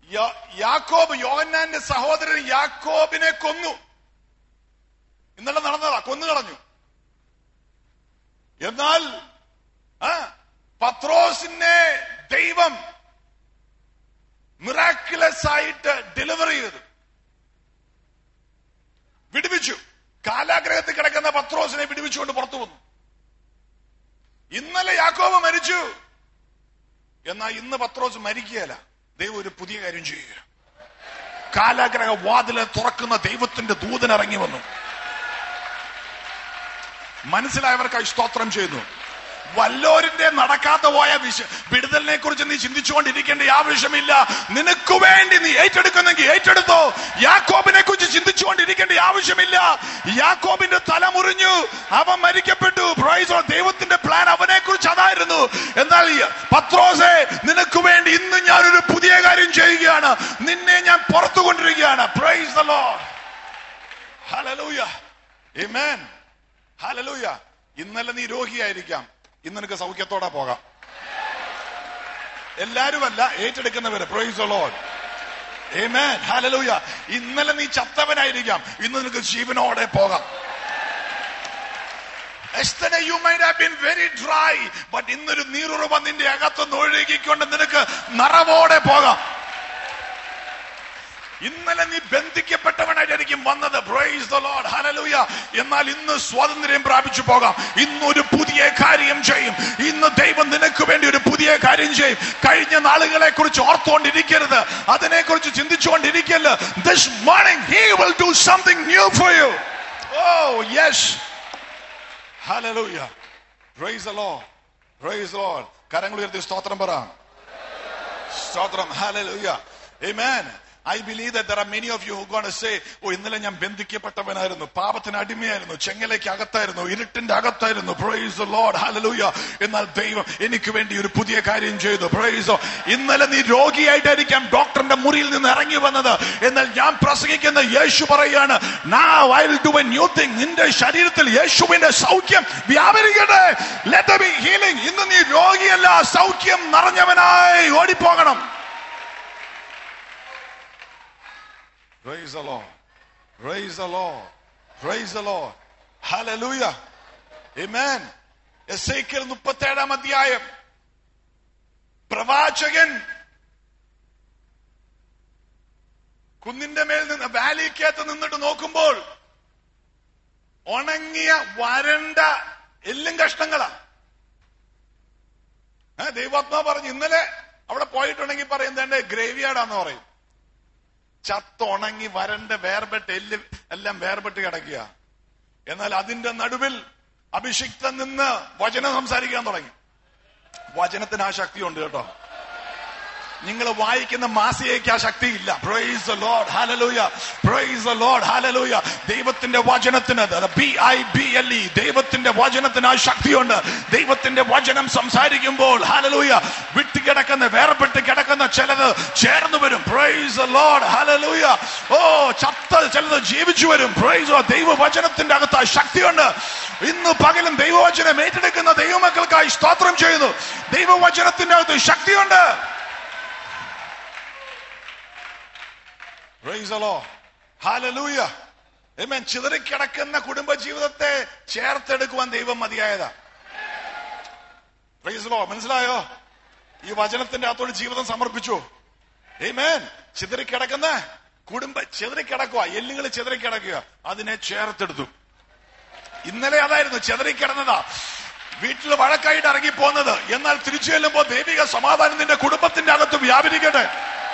യാ- യാക്കോബ് യോഹന്നാന്റെ സഹോദരൻ യാക്കോബിനെ കൊന്നു ഇന്നലെ നടന്നതാ കൊന്നു കളഞ്ഞു എന്നാൽ ആ, പത്രോസിനെ ദൈവം മിറാക്കുലസ് ആയിട്ട് ഡെലിവർ ചെയ്തു വിടുവിച്ചു കാലാഗ്രഹത്തിൽ കിടക്കുന്ന പത്രോസിനെ വിടുവിച്ചുകൊണ്ട് പുറത്തു വന്നു ഇന്നലെ യാക്കോബ് മരിച്ചു എന്നാൽ ഇന്ന് പത്രോസ് മരിക്കുകയല്ല ദൈവം ഒരു പുതിയ കാര്യം ചെയ്യുക കാലാഗ്രഹ വാതിലെ തുറക്കുന്ന ദൈവത്തിന്റെ ദൂതൻ ഇറങ്ങി വന്നു മനസ്സിലായവർക്കായി സ്തോത്രം ചെയ്യുന്നു വല്ലോരിന്റെ നടക്കാത്ത പോയ വിശ വിടുതലിനെ കുറിച്ച് നീ ചിന്തിച്ചുകൊണ്ടിരിക്കേണ്ട ആവശ്യമില്ല നിനക്ക് വേണ്ടി നീ ഏറ്റെടുക്കുന്നെങ്കിൽ ഏറ്റെടുത്തോ യാക്കോബിനെ കുറിച്ച് ചിന്തിച്ചുകൊണ്ടിരിക്കേണ്ട ആവശ്യമില്ല യാക്കോബിന്റെ തല മുറിഞ്ഞു അവൻ മരിക്കപ്പെട്ടു Praise the Lord. ദൈവത്തിന്റെ പ്ലാൻ അവനെ കുറിച്ച് അതായിരുന്നു എന്നാൽ ഈ പത്രോസെ നിനക്ക് വേണ്ടി ഇന്ന് ഞാനൊരു പുതിയ കാര്യം ചെയ്യുകയാണ് നിന്നെ ഞാൻ പുറത്തു കൊണ്ടിരിക്കുകയാണ് praise the Lord hallelujah amen hallelujah ഇന്നലെ നീ രോഗിയായിരിക്കാം ഇന്ന് നിനക്ക് സൗഖ്യത്തോടെ പോകാം എല്ലാരുമല്ല ഏറ്റെടുക്കുന്നവര് praise the Lord amen hallelujah ഇന്നലെ നീ ചത്തവനായിരിക്കാം ഇന്ന് നിനക്ക് ജീവനോടെ പോകാം Yesterday you might have been very dry, but ഇന്നൊരു നീറുറവ നിന്റെ അകത്തുനിന്ന് ഒഴുകിക്കൊണ്ട് നിനക്ക് നിറവോടെ പോകാം ഇന്നലെ നീ ബന്ധിക്കപ്പെട്ടവനായിട്ടായിരിക്കും വന്നത് പ്രൈസ് ദ ലോർഡ് ഹല്ലേലൂയ എന്നാൽ ഇന്ന് സ്വാതന്ത്ര്യം പ്രാപിച്ചു പോകാം ഇന്നൊരു പുതിയ കാര്യം ചെയ്യും ഇന്ന് ദൈവം നിനക്ക് വേണ്ടി ഒരു പുതിയ കാര്യം ചെയ്യും കഴിഞ്ഞ നാളുകളെ കുറിച്ച് ഓർത്തുകൊണ്ടിരിക്കരുത് അതിനെ കുറിച്ച് ചിന്തിച്ചുകൊണ്ടിരിക്കരുത് this morning he will do something new for you oh yes hallelujah praise the Lord praise the Lord കരങ്ങൾ ഉയർത്തി സ്തോത്രം പറ സ്തോത്രം hallelujah amen I believe that there are many of you who going to say ഓ ഇന്നലെ ഞാൻ ബന്ധിക്കപ്പെട്ടവനായിരുന്നു പാപത്തിന് അടിമയായിരുന്നു ചെങ്ങലയ്ക്ക് അകത്തായിരുന്നു ഇരുട്ടിന്റെ അകത്തായിരുന്നു പ്രൈസ് the Lord hallelujah എന്നാൽ ദൈവം എനിക്ക് വേണ്ടി ഒരു പുതിയ കാര്യം ചെയ്തു പ്രൈസ് ഇന്നലെ നീ രോഗിയായിട്ടായിരിക്കാം ഡോക്ടറിന്റെ മുറിയിൽ നിന്ന് ഇറങ്ങി വന്നത് എന്നാൽ ഞാൻ പ്രസംഗിക്കുന്ന യേശു പറയാണ് now I will do a new thing നിന്റെ ശരീരത്തിൽ യേശുവിന്റെ സൗഖ്യം വ്യാപരിക്കട്ടെ let there be healing ഇന്ന് നീ രോഗിയല്ല സൗഖ്യം നിറഞ്ഞവനായി ഓടിപ്പോകണം Praise the Lord. Praise the Lord. Praise the Lord. Hallelujah. Amen. എസേക്കൽ മുപ്പത്തേഴാം അധ്യായം പ്രവാചകൻ കുന്നിന്റെ മേൽ നിന്ന് വാലിക്കകത്ത് നിന്നിട്ട് നോക്കുമ്പോൾ ഉണങ്ങിയ വരണ്ട എല്ലും കഷ്ണങ്ങളാ ഏ, ദൈവാത്മാ പറഞ്ഞു ഇന്നലെ അവിടെ പോയിട്ടുണ്ടെങ്കിൽ പറയും എന്തേണ്ട ഗ്രേവിയാർഡാന്ന് പറയും ചത്തുണങ്ങി വരണ്ട വേർപെട്ട് എല്ല് എല്ലാം വേർപെട്ട് കിടക്കുക എന്നാൽ അതിന്റെ നടുവിൽ അഭിഷിക്തൻ നിന്ന് വചനം സംസാരിക്കാൻ തുടങ്ങി വചനത്തിന് ആ ശക്തിയുണ്ട് കേട്ടോ നിങ്ങൾ വായിക്കുന്ന മാസികയ്ക്ക് ആ ശക്തിയില്ല praise the Lord hallelujah praise the Lord hallelujah ദൈവത്തിന്റെ വചനത്തിന് B I B L E ദൈവത്തിന്റെ വചനത്തിന് ആ ശക്തിയുണ്ട് ദൈവത്തിന്റെ വചനം സംസാരിക്കുമ്പോൾ ഹല്ലേലൂയ വിട്ടുകിടക്കുന്ന വേർപെട്ട് കിടക്കുന്ന ചിലത് ചേർന്ന് വരും പ്രൈസ് ദ ലോർഡ് ഹല്ലേലൂയ ഓ ചത്ത ചിലത് ജീവിച്ചു വരും പ്രൈസ് ദൈവവചനത്തിന്റെ അകത്ത് ആ ശക്തിയുണ്ട് ഇന്ന് പകലും ദൈവവചനം ഏറ്റെടുക്കുന്ന ദൈവമക്കൾക്കായി സ്തോത്രം ചെയ്യുന്നു ദൈവവചനത്തിന്റെ അകത്ത് ശക്തിയുണ്ട് Praise the Lord. Hallelujah. Amen. ചിതറിക്കിടക്കുന്ന കുടുംബ ജീവിതത്തെ ചേർത്തെടുക്കുവാൻ ദൈവം മതിയായതാ Praise the Lord. മനസ്സിലായോ ഈ വചനത്തിന്റെ അകത്തോട് ജീവിതം സമർപ്പിച്ചു Amen. ചിതറിക്കിടക്കുന്ന കുടുംബ ചിതറിക്കിടക്കുക എല്ലുകൾ ചിതറിക്കിടക്കുക അതിനെ ചേർത്തെടുത്തു ഇന്നലെ അതായിരുന്നു ചിതറിക്കിടന്നതാ വീട്ടിൽ വഴക്കായിട്ട് ഇറങ്ങി പോകുന്നത് എന്നാൽ തിരിച്ചു ചെല്ലുമ്പോ ദൈവിക സമാധാനം നിന്റെ കുടുംബത്തിന്റെ അകത്ത് വ്യാപരിക്കട്ടെ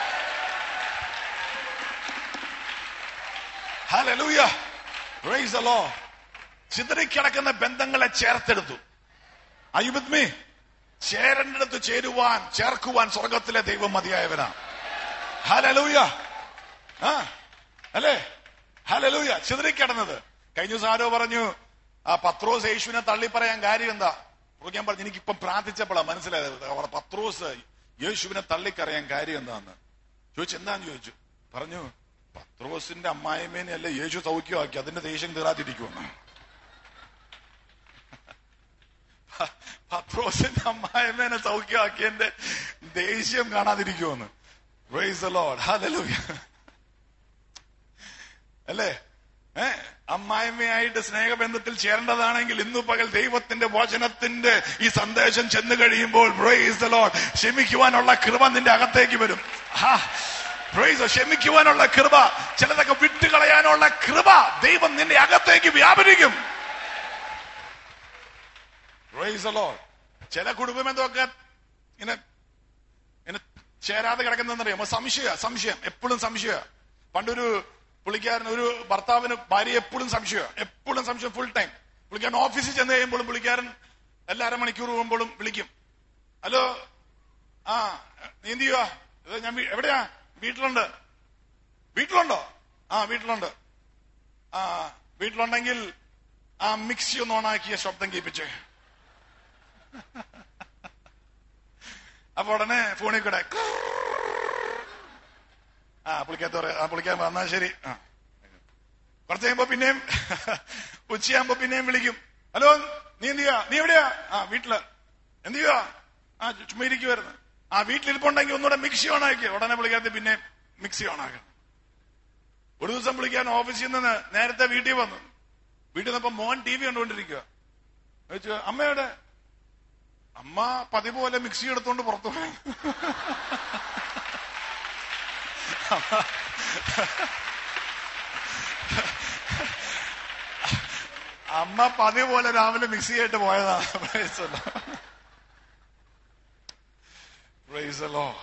Hallelujah. Praise the Lord. ചിതറിക്കിടക്കുന്ന ബന്ധങ്ങളെ ചേർത്തെടുത്തു Are you with me? ചേരേണ്ടിടത്ത് ചേരുവാൻ ചേർക്കുവാൻ സ്വർഗത്തിലെ ദൈവം മതിയായവനാ ഹലലൂയ ആ അല്ലേ ഹലലൂയ ചിതറിക്കിടന്നത് കഴിഞ്ഞ ദിവസം ആരോ പറഞ്ഞു ആ പത്രോസ് യേശുവിനെ തള്ളി പറയാൻ കാര്യം എന്താ അപ്പോൾ ഞാൻ പറഞ്ഞു എനിക്കിപ്പം പ്രാർത്ഥിച്ചപ്പോഴാ മനസ്സിലായത് അവർ പത്രോസ് യേശുവിനെ തള്ളിക്കറിയാൻ കാര്യം എന്താന്ന് ചോദിച്ചു എന്താന്ന് ചോദിച്ചു പറഞ്ഞു പത്രോസിന്റെ അമ്മായിമേനെ അല്ലേ യേശു സൗഖ്യമാക്കി അതിന്റെ ദേഷ്യം തീറാതിരിക്കുമെന്ന് പത്രോസിന്റെ അമ്മായിമേനെ സൗഖ്യമാക്കിയതിന്റെ ദേഷ്യം കാണാതിരിക്കുമെന്ന് Praise the Lord. Hallelujah. അല്ലേ ഏ അമ്മായിമ്മയായിട്ട് സ്നേഹബന്ധത്തിൽ ചേരേണ്ടതാണെങ്കിൽ ഇന്നു പകൽ ദൈവത്തിന്റെ വചനത്തിന്റെ ഈ സന്ദേശം ചെന്ന് കഴിയുമ്പോൾ പ്രൈസ് ദ ലോർഡ് ക്ഷമിക്കുവാനുള്ള കൃപ നിന്റെ അകത്തേക്ക് വരും ഹാ പ്രൈസ് ക്ഷമിക്കുവാനുള്ള കൃപ ചിലതൊക്കെ വിട്ടുകളയാനുള്ള കൃപ ദൈവം നിന്റെ അകത്തേക്ക് വ്യാപരിക്കും പ്രൈസ് ദ ലോർഡ് ചില കുടുംബബന്ധമൊക്കെ ഇങ്ങനെ ഇങ്ങനെ ചേരാതെ കിടക്കുന്നറിയാമോ സംശയ സംശയം എപ്പോഴും സംശയ പണ്ടൊരു പുള്ളിക്കാരൻ ഒരു ഭർത്താവിന് ഭാര്യ എപ്പോഴും സംശയം എപ്പോഴും സംശയം ഫുൾ ടൈം പുള്ളിക്കാരൻ ഓഫീസിൽ ചെന്ന് കഴിയുമ്പോഴും പുള്ളിക്കാരൻ എല്ലാ അരമണിക്കൂർ പോകുമ്പോഴും വിളിക്കും ഹലോ ആ നീ എന്ത് ചെയ്യുവാ ഇത് ഞാൻ വീ- എവിടെയാ വീട്ടിലുണ്ട് വീട്ടിലുണ്ടോ ആ വീട്ടിലുണ്ട് ആ വീട്ടിലുണ്ടെങ്കിൽ ആ മിക്സി ഒന്ന് ഓണാക്കിയ ശബ്ദം കേൾപ്പിച്ചേ അപ്പൊ ഉടനെ ഫോണിൽ കൂടെ ആ പുള്ളിക്കകത്ത് പറയാം ആ പുള്ളിക്കാൻ വന്നാ ശരി ആ കുറച്ച് കഴിയുമ്പോ പിന്നെയും ഉച്ചയാകുമ്പോ പിന്നെയും വിളിക്കും ഹലോ നീ എന്ത് ചെയ്യാ നീ എവിടെയാ ആ വീട്ടില് എന്ത് ചെയ്യുവാ ആ ചുമ്മാ ഇരിക്കുവായിരുന്നു ആ വീട്ടിലിരിപ്പുണ്ടെങ്കിൽ ഒന്നുകൂടെ മിക്സി ഓൺ ആക്കി ഉടനെ പുള്ളിക്കകത്ത് പിന്നെ മിക്സി ഓൺ ആക്കണം ഒരു ദിവസം വിളിക്കാൻ ഓഫീസിൽ നിന്ന് നേരത്തെ വീട്ടിൽ വന്നു വീട്ടിൽ നിന്നപ്പോ മോൻ ടി വി കണ്ടുകൊണ്ടിരിക്കുക ചോദിച്ചു അമ്മയുടെ അമ്മ പതിവ് പോലെ മിക്സി എടുത്തോണ്ട് പുറത്തു പോയി അമ്മ പതിവ് പോലെ രാവിലെ മിക്സി ആയിട്ട് പോയതാണ് Praise the Lord. Praise the Lord.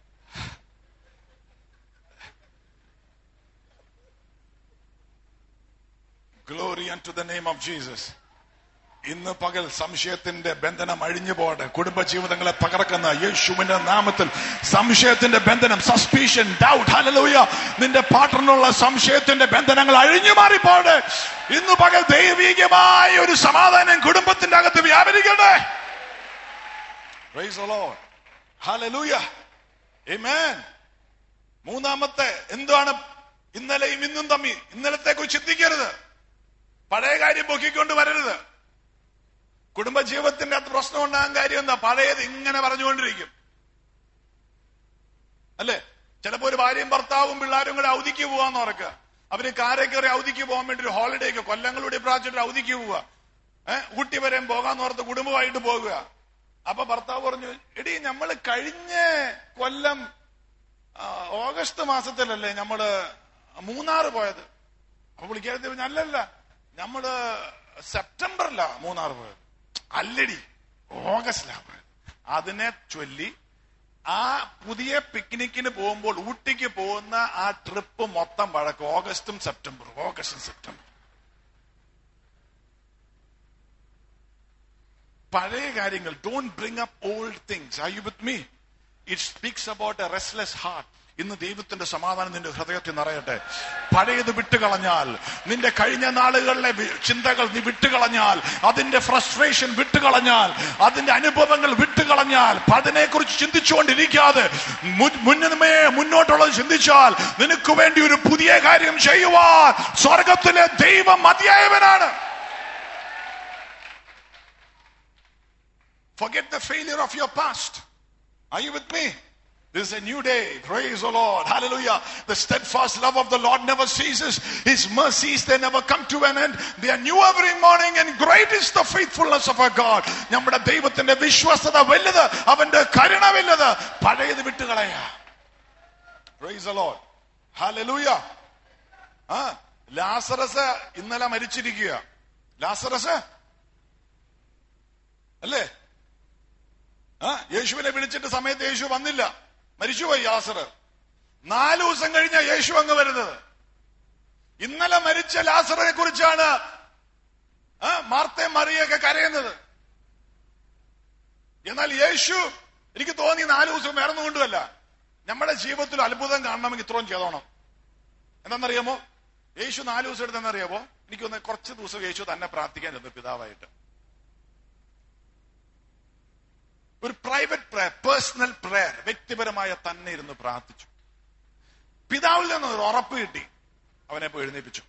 Glory unto the name of Jesus. ഇന്ന് പകൽ സംശയത്തിന്റെ ബന്ധനം അഴിഞ്ഞു പോകട്ടെ കുടുംബജീവിതങ്ങളെ തകർക്കുന്ന യേശുവിന്റെ നാമത്തിൽ സംശയത്തിന്റെ ബന്ധനം സസ്പീഷൻ ഡൗട്ട് ഹലലൂയ നിന്റെ പാർട്ട്ണറിനുള്ള സംശയത്തിന്റെ ബന്ധനങ്ങൾ അഴിഞ്ഞു മാറിപ്പോട്ടെ ഇന്ന് പകൽ ദൈവികമായ ഒരു സമാധാനം കുടുംബത്തിന്റെ അകത്ത് വ്യാപരിക്കട്ടെ Praise the Lord. Hallelujah. Amen. മൂന്നാമത്തെ എന്താണ് ഇന്നലെയും ഇന്നും തമ്മി ഇന്നലത്തെ കുറിച്ച് ചിന്തിക്കരുത് പഴയ കാര്യം പൊക്കിക്കൊണ്ട് വരരുത് കുടുംബജീവിതത്തിന്റെ അകത്ത് പ്രശ്നം ഉണ്ടാകാൻ കാര്യം എന്താ പഴയത് ഇങ്ങനെ പറഞ്ഞുകൊണ്ടിരിക്കും അല്ലേ ചിലപ്പോ ഒരു ഭാര്യയും ഭർത്താവും പിള്ളേരും കൂടെ അവധിക്ക് പോവാന്ന് ഓർക്കുക അവര് കാരെ കയറി അവധിക്ക് പോകാൻ വേണ്ടി ഒരു ഹോളിഡേക്ക് കൊല്ലങ്ങളുടെ പ്രാവശ്യം അവധിക്ക് പോവുക ഏഹ് ഊട്ടി വരെയും പോകാന്ന് ഓർത്ത് കുടുംബമായിട്ട് പോകുക അപ്പൊ ഭർത്താവ് പറഞ്ഞു എടി നമ്മള് കഴിഞ്ഞ കൊല്ലം ആ, ഓഗസ്റ്റ് മാസത്തിലല്ലേ നമ്മള് മൂന്നാറ് പോയത് അപ്പൊ വിളിക്കാതെ പറഞ്ഞു അല്ലല്ല നമ്മള് സെപ്റ്റംബറിലാ മൂന്നാർ പോയത് അല്ലടി ഓഗസ്റ്റിലാ പോയത് അതിനെ ചൊല്ലി ആ പുതിയ പിക്നിക്കിന് പോകുമ്പോൾ ഊട്ടിക്ക് പോകുന്ന ആ ട്രിപ്പ് മൊത്തം വഴക്ക് ഓഗസ്റ്റും സെപ്റ്റംബറും ഓഗസ്റ്റും സെപ്റ്റംബർ പഴയ കാര്യങ്ങൾ don't bring up old things I you with me it speaks about a restless heart ഇന്ന് ദൈവത്തിന്റെ സമാധാനം നിന്റെ ഹൃദയത്തിൽ നിറയട്ടെ പഴയത് വിട്ടുകളഞ്ഞാൽ നിന്റെ കഴിഞ്ഞ നാളുകളിലെ വി- ചിന്തകൾ നീ വിട്ടുകളഞ്ഞാൽ അതിന്റെ ഫ്രസ്ട്രേഷൻ വിട്ടുകളഞ്ഞാൽ അതിന്റെ അനുഭവങ്ങൾ വിട്ടുകളഞ്ഞാൽ അതിനെക്കുറിച്ച് ചിന്തിച്ചുകൊണ്ടിരിക്കാതെ മു- മുന്നമേ മുന്നോട്ടുള്ളത് ചിന്തിച്ചാൽ നിനക്ക് വേണ്ടി ഒരു പുതിയ കാര്യം ചെയ്യുവാൻ സ്വർഗത്തിലെ ദൈവം മതിയായവനാണ് Forget the failure of your past. Are you with me? This is a new day. Praise the Lord. Hallelujah. The steadfast love of the Lord never ceases. His mercies, they never come to an end. They are new every morning and great is the faithfulness of our God. നമ്മുടെ ദൈവത്തിന്റെ വിശ്വസ്തത വലുത് അവന്റെ കരുണ വലുത് പഴയത് വിട്ടുകളയാ Praise the Lord. Hallelujah. ആ ലാസറസ് ഇന്നലെ മരിച്ചിരിക്കുക ലാസറസ് അല്ലേ ആ യേശുവിനെ വിളിച്ചിട്ട് സമയത്ത് യേശു വന്നില്ല മരിച്ചുപോയി ലാസർ നാലു ദിവസം കഴിഞ്ഞ യേശു അങ്ങ് വരുന്നത് ഇന്നലെ മരിച്ച ലാസറിനെ കുറിച്ചാണ് ആ മാർത്തയും മറിയൊക്കെ കരയുന്നത് എന്നാൽ യേശു എനിക്ക് തോന്നി നാലു ദിവസം വേറെ കൊണ്ടുമല്ല നമ്മുടെ ജീവിതത്തിൽ അത്ഭുതം കാണണമെങ്കിൽ ഇത്രയും ചെയ്തോണം എന്താണെന്നറിയാമോ യേശു നാലു ദിവസം എടുത്തെന്നറിയാമോ എനിക്കൊന്ന് കുറച്ച് ദിവസം യേശു തന്നെ പ്രാർത്ഥിക്കാൻ ചെന്നു പിതാവായിട്ട് ഒരു പ്രൈവറ്റ് പ്രയർ പേഴ്സണൽ പ്രയർ വ്യക്തിപരമായ തന്നെ ഇരുന്ന് പ്രാർത്ഥിച്ചു പിതാവിൽ നിന്ന് ഒരു ഉറപ്പ് കിട്ടി അവനെ പോയി എഴുന്നേപ്പിച്ചു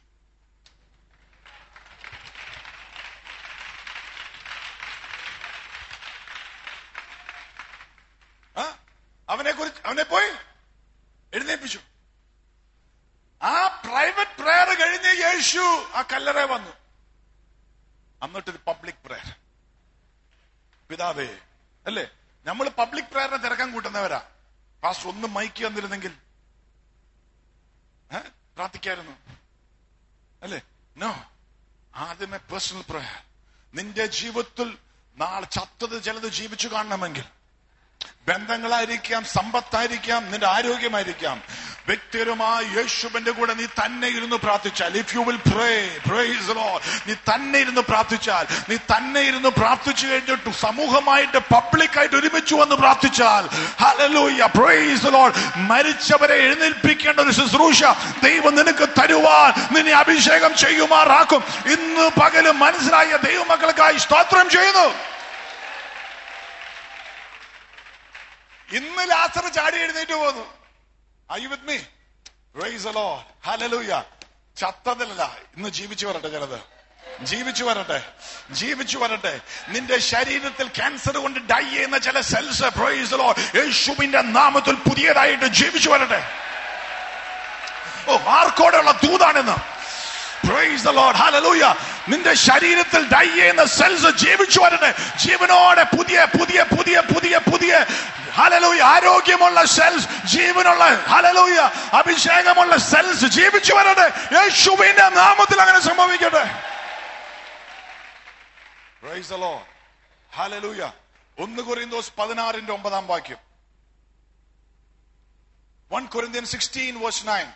ആ? അവനെ കുറിച്ച് അവനെ പോയി കല്ലറ വന്നു എന്നിട്ടൊരു പബ്ലിക് പ്രയർ പിതാവേ അല്ലേ നമ്മൾ പബ്ലിക് പ്രയറിനെ തിരക്കാൻ കൂട്ടുന്നവരാ പാസ്റ്റർ ഒന്ന് മൈക്ക് തന്നിരുന്നെങ്കിൽ ഏ? പ്രാർത്ഥിക്കായിരുന്നു അല്ലേ നോ ആദ്യമേ പേഴ്സണൽ പ്രയർ നിന്റെ ജീവിതത്തിൽ നാളെ ചത്തത് ചിലത് ജീവിച്ചു കാണണമെങ്കിൽ ബന്ധങ്ങളായിരിക്കാം സമ്പത്തായിരിക്കാം നിന്റെ ആരോഗ്യമായിരിക്കാം വ്യക്തിപരമായ യേശുവിന്റെ കൂടെ നീ തന്നെ ഇരുന്ന് പ്രാർത്ഥിച്ചാൽ if you will pray praise നീ തന്നെ ഇരുന്ന് പ്രാർത്ഥിച്ചാൽ നീ തന്നെ ഇരുന്ന് പ്രാർത്ഥിച്ചു കഴിഞ്ഞിട്ട് സമൂഹമായിട്ട് പബ്ലിക്കായിട്ട് ഒരുമിച്ച് വന്ന് പ്രാർത്ഥിച്ചാൽ ഹല്ലേലൂയ പ്രേസ് ലോർഡ് മരിച്ചവരെ എഴുന്നേൽപ്പിക്കേണ്ട ഒരു ശുശ്രൂഷ ദൈവം നിനക്ക് തരുവാൻ നിന്നെ അഭിഷേകം ചെയ്യുമാറാക്കും ഇന്ന് പകലും മനസ്സിലായ ദൈവമക്കൾക്കായി സ്തോത്രം ചെയ്യുന്നു ഇന്ന് ലാസർ ചാടി എഴുന്നേറ്റ് പോന്നു I with me praise Lord hallelujah ചത്തതല്ല ഇന്ന് ജീവിച്ചു വരട്ടെ ചിലത് ജീവിച്ചു വരട്ടെ ജീവിച്ചു വരട്ടെ നിന്റെ ശരീരത്തിൽ ക്യാൻസർ കൊണ്ട് ഡൈ ചെയ്യുന്ന ചില സെൽസ് പ്രൈസ് ലോർഡ് യേശുവിന്റെ നാമത്തിൽ പുതിയതായിട്ട് ജീവിച്ചു വരട്ടെ ഓ ആർക്കോടെയുള്ള ദൂതാണെന്ന് Praise the Lord. Hallelujah. നിന്റെ ശരീരത്തിൽ ഡൈ ചെയ്യുന്ന സെൽസ് ജീവിച്ചു വരട്ടെ ജീവനോടെ പുതിയ പുതിയ പുതിയ പുതിയ പുതിയ ഹലലൂയ ആരോഗ്യമുള്ള സെൽസ് ജീവനുള്ള ഹലലൂയ അഭിഷേകമുള്ള സെൽസ് ജീവിച്ചു വരട്ടെ യേശുവിന്റെ നാമത്തിൽ അങ്ങനെ സംഭവിക്കട്ടെ Praise the Lord. Hallelujah. ഒന്ന് കൊറിന്തോസ് പതിനാറിന്റെ ഒമ്പതാം വാക്യം one Corinthian sixteen verse nine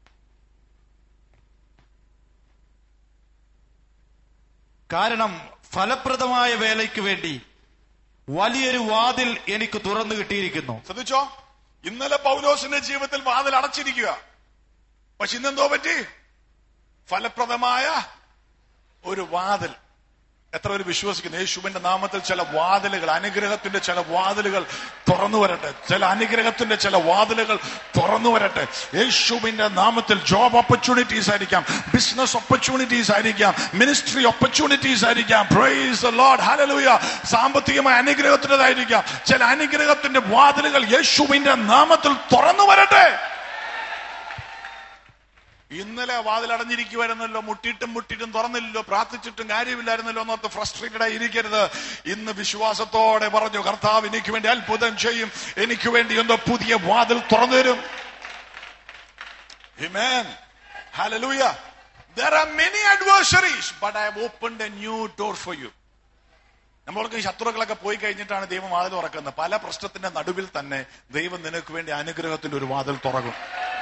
കാരണം ഫലപ്രദമായ വേലയ്ക്ക് വേണ്ടി വലിയൊരു വാതിൽ എനിക്ക് തുറന്നു കിട്ടിയിരിക്കുന്നു ശ്രദ്ധിച്ചോ ഇന്നലെ പൗലോസിന്റെ ജീവിതത്തിൽ വാതിൽ അടച്ചിരിക്കുക പക്ഷെ ഇന്നെന്തോ പറ്റി ഫലപ്രദമായ ഒരു വാതിൽ എത്ര പേര് വിശ്വസിക്കുന്നു യേശുവിന്റെ നാമത്തിൽ ചില വാതിലുകൾ അനുഗ്രഹത്തിന്റെ ചില വാതിലുകൾ തുറന്നു വരട്ടെ ചില അനുഗ്രഹത്തിന്റെ ചില വാതിലുകൾ തുറന്നു വരട്ടെ യേശുവിന്റെ നാമത്തിൽ ജോബ് ഓപ്പർച്യൂണിറ്റീസ് ആയിരിക്കാം ബിസിനസ് ഓപ്പർച്യൂണിറ്റീസ് ആയിരിക്കാം മിനിസ്ട്രി ഓപ്പർച്യൂണിറ്റീസ് ആയിരിക്കാം പ്രൈസ് ലോർഡ് ഹല്ലേലൂയ സാമ്പത്തികമായ അനുഗ്രഹത്തിൻ്റെതായിരിക്കാം ചില അനുഗ്രഹത്തിന്റെ വാതിലുകൾ യേശുവിന്റെ നാമത്തിൽ തുറന്നു വരട്ടെ ഇന്നലെ വാതിലടഞ്ഞിരിക്കുമായിരുന്നല്ലോ മുട്ടിയിട്ടും മുട്ടിയിട്ടും തുറന്നില്ലല്ലോ പ്രാർത്ഥിച്ചിട്ടും കാര്യമില്ലായിരുന്നല്ലോ എന്നോർത്ത് ഫ്രസ്ട്രേറ്റഡ് ആയി ഇരിക്കരുത് ഇന്ന് വിശ്വാസത്തോടെ പറഞ്ഞു കർത്താവ് എനിക്ക് വേണ്ടി അത്ഭുതം ചെയ്യും എനിക്ക് വേണ്ടി എന്തോ പുതിയ വാതിൽ തുറന്നു തരും Amen. Hallelujah. There are many adversaries, but I have opened a new door for you. നമ്മൾക്ക് ഈ ശത്രുക്കളൊക്കെ പോയി കഴിഞ്ഞിട്ടാണ് ദൈവം വാതിൽ തുറക്കുന്നത് പല പ്രശ്നത്തിന്റെ നടുവിൽ തന്നെ ദൈവം നിനക്ക് വേണ്ടി അനുഗ്രഹത്തിന്റെ ഒരു വാതിൽ തുറക്കും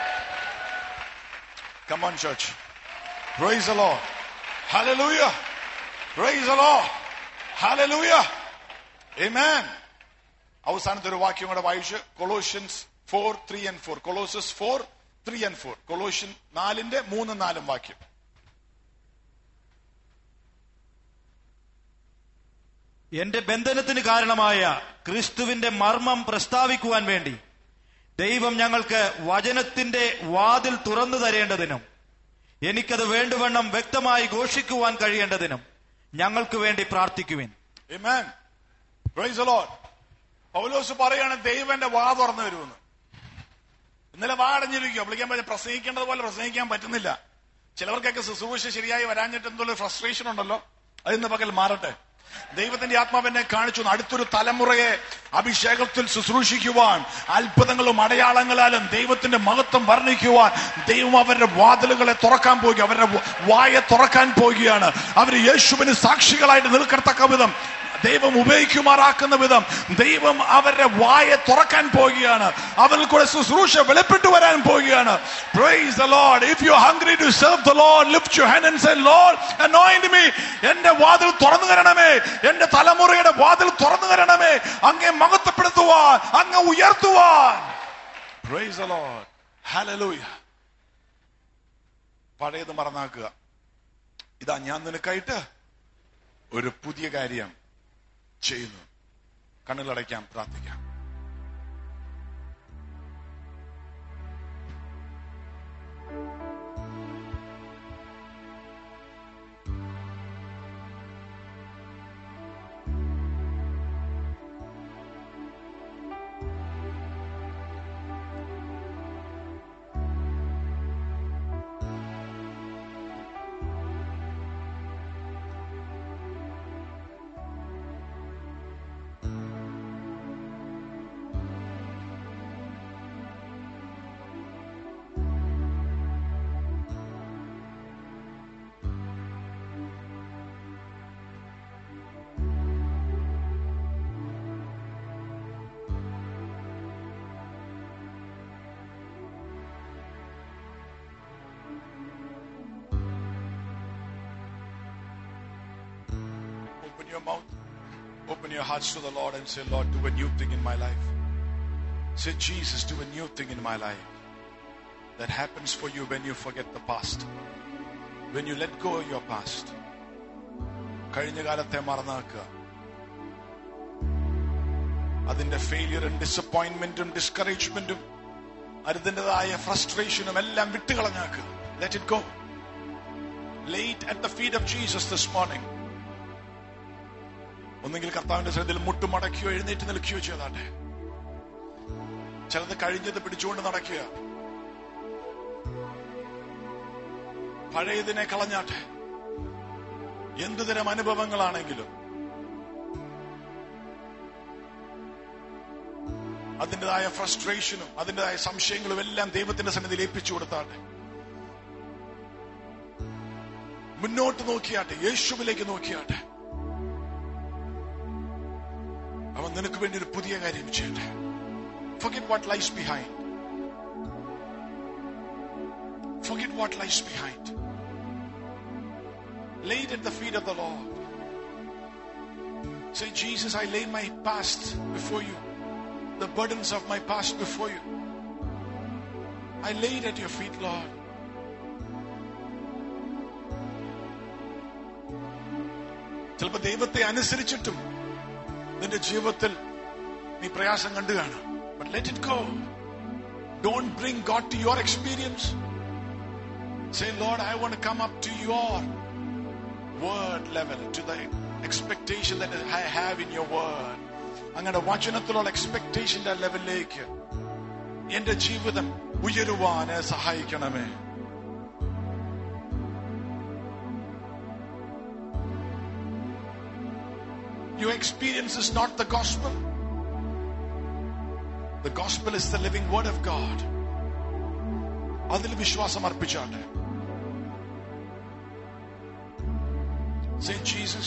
Come on, church. Praise the Lord. Hallelujah. Praise the Lord. Hallelujah. Amen. അവസാനത്തെ ഒരു വാക്യം കൂടെ വായിച്ച് Colossians four three and four Colossus four three and four Colossian നാലിന്റെ മൂന്നും നാലും വാക്യം എന്റെ ബന്ധനത്തിന് കാരണമായ ക്രിസ്തുവിന്റെ മർമ്മം പ്രസ്താവിക്കുവാൻ വേണ്ടി ദൈവം ഞങ്ങൾക്ക് വചനത്തിന്റെ വാതിൽ തുറന്നു തരേണ്ടതിനും എനിക്കത് വേണ്ടുവണ്ണം വ്യക്തമായി ഘോഷിക്കുവാൻ കഴിയേണ്ടതിനും ഞങ്ങൾക്ക് വേണ്ടി പ്രാർത്ഥിക്കുവിൻ Amen. Praise the Lord. പൗലോസ് പറയാണ് ദൈവന്റെ വാ തുറന്നു വരുമെന്ന് ഇന്നലെ വാ അടഞ്ഞിരിക്കുക വിളിക്കാൻ പറ്റും പ്രസംഗിക്കേണ്ടത് പോലെ പ്രസംഗിക്കാൻ പറ്റുന്നില്ല ചിലവർക്കൊക്കെ ശുശ്രൂഷ ശരിയായി വരാഞ്ഞിട്ട് എന്തുള്ള ഫ്രസ്ട്രേഷൻ ഉണ്ടല്ലോ അത് ഇന്ന് പകൽ മാറട്ടെ ദൈവത്തിന്റെ ആത്മാവിനെ കാണിച്ചു അടുത്തൊരു തലമുറയെ അഭിഷേകത്തിൽ ശുശ്രൂഷിക്കുവാൻ അത്ഭുതങ്ങളും അടയാളങ്ങളാലും ദൈവത്തിന്റെ മഹത്വം വർണ്ണിക്കുവാൻ ദൈവം അവരുടെ വാതിലുകളെ തുറക്കാൻ പോകുക അവരുടെ വായെ തുറക്കാൻ പോകുകയാണ് അവർ യേശുവിന് സാക്ഷികളായിട്ട് നിൽക്കത്തക്ക വിധം ദൈവം ഉപയോഗിക്കുമാറാക്കുന്ന വിധം ദൈവം അവരുടെ വായെ തുറക്കാൻ പോകുകയാണ് അവരിൽ കൂടെ ശുശ്രൂഷ വെളിപ്പെട്ടു വരാൻ പോകുകയാണ് Praise the Lord. If you're hungry to serve the Lord, lift your hand and say, Lord, anoint me. എന്റെ വാതിൽ തുറന്നു തരണമേ എന്റെ തലമുറയുടെ വാതിൽ തുറന്നു തരണമേ അങ്ങെ മഹത്വപ്പെടുത്തുവാൻ അങ്ങ് ഉയർത്തുവാൻ Praise the Lord. Hallelujah. പഴയത് മറന്നാക്കുക ഇതാ ഞാൻ നിനക്കായിട്ട് ഒരു പുതിയ കാര്യം ചെയ്യുന്നു കണ്ണുകളടയ്ക്കാം പ്രാർത്ഥിക്കാം your mouth. Open your hearts to the Lord and say, Lord, do a new thing in my life. Say, Jesus, do a new thing in my life. That happens for you when you forget the past. When you let go of your past. കഴിഞ്ഞ കാലത്തെ മറന്നാക്കുക അതിന്റെ ഫെയിലിയറും ഡിസപ്പോയിന്റ്മെന്റും ഡിസ്കറേജ്മെന്റും അതിൻ്റെതായ ഫ്രസ്ട്രേഷനും എല്ലാം വിട്ടുകളഞ്ഞാക്കുക let it go lay it at the feet of Jesus this morning ഒന്നെങ്കിൽ കർത്താവിന്റെ ശ്രദ്ധയിൽ മുട്ടുമടക്കുകയോ എഴുന്നേറ്റ് നിൽക്കുകയോ ചെയ്താട്ടെ ചിലത് കഴിഞ്ഞത് പിടിച്ചുകൊണ്ട് നടക്കുക പഴയതിനെ കളഞ്ഞാട്ടെ എന്തുതരം അനുഭവങ്ങളാണെങ്കിലും അതിൻ്റെതായ ഫ്രസ്ട്രേഷനും അതിൻ്റെതായ സംശയങ്ങളും എല്ലാം ദൈവത്തിന്റെ സന്നിധിയിൽ ഏൽപ്പിച്ചു കൊടുത്താട്ടെ മുന്നോട്ട് നോക്കിയാട്ടെ യേശുവിലേക്ക് നോക്കിയാട്ടെ അവൻ നിനക്ക് വേണ്ടി ഒരു പുതിയ കാര്യം ചെയ്യട്ടെ Forget what lies behind. Forget what lies behind. Lay it at the feet of the Lord. Say, Jesus, I lay my past before you, the burdens of my past before you. I lay it at your feet, Lord. ചിലപ്പോ ദൈവത്തെ അനുസരിച്ചിട്ടും നിന്റെ ജീവിതത്തിൽ നീ പ്രയാസം കണ്ടു കാണും but let it go don't bring God to your experience say Lord I won't come up to your word level to the expectation I have in your word അങ്ങനെ വചനത്തിലുള്ള എക്സ്പെക്ടേഷന്റെ ലെവലിലേക്ക് എന്റെ ജീവിതം ഉയരുവാന് സഹായിക്കണമേ Your experience is not the gospel. The gospel is the living word of God. അതിൽ വിശ്വാസം അർപ്പിച്ചാട്ടെ Say Jesus.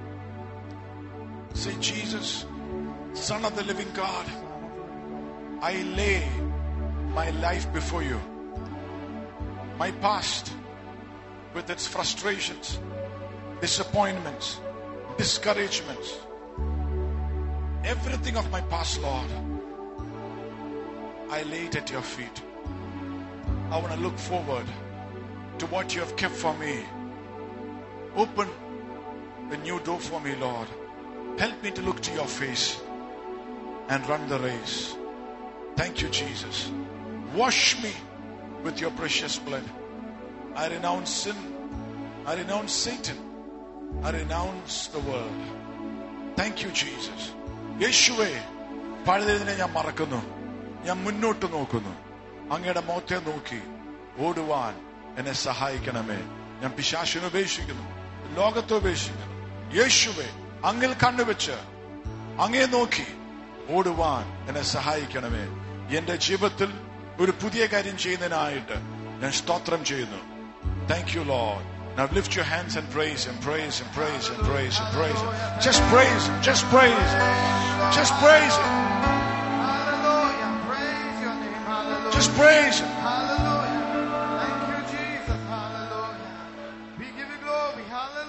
Say Jesus, Son of the living God. I lay my life before you. My past with its frustrations, disappointments, discouragements, everything of my past, Lord, I lay it at your feet. I want to look forward to what you have kept for me. Open a new door for me, Lord. Help me to look to your face and run the race. Thank you, Jesus. Wash me with your precious blood. I renounce sin. I renounce Satan. I renounce the world. Thank you, Jesus. യേശുവേ പഴയതിനെ ഞാൻ മറക്കുന്നു ഞാൻ മുന്നോട്ട് നോക്കുന്നു അങ്ങയുടെ മുഖത്തെ നോക്കി ഓടുവാൻ എന്നെ സഹായിക്കണമേ ഞാൻ പിശാശിനെ ഉപേക്ഷിക്കുന്നു ലോകത്തെ ഉപേക്ഷിക്കുന്നു യേശുവെ അങ്ങിൽ കണ്ണുവെച്ച് അങ്ങേ നോക്കി ഓടുവാൻ എന്നെ സഹായിക്കണമേ എന്റെ ജീവിതത്തിൽ ഒരു പുതിയ കാര്യം ചെയ്യുന്നതിനായിട്ട് ഞാൻ സ്തോത്രം ചെയ്യുന്നു thank you Lord Now lift your hands and praise Him, praise Him, praise Him, praise Him, praise Him. Just praise Him, just praise Him, just praise Him, Hallelujah. Praise your name. Hallelujah. just praise Him. Hallelujah.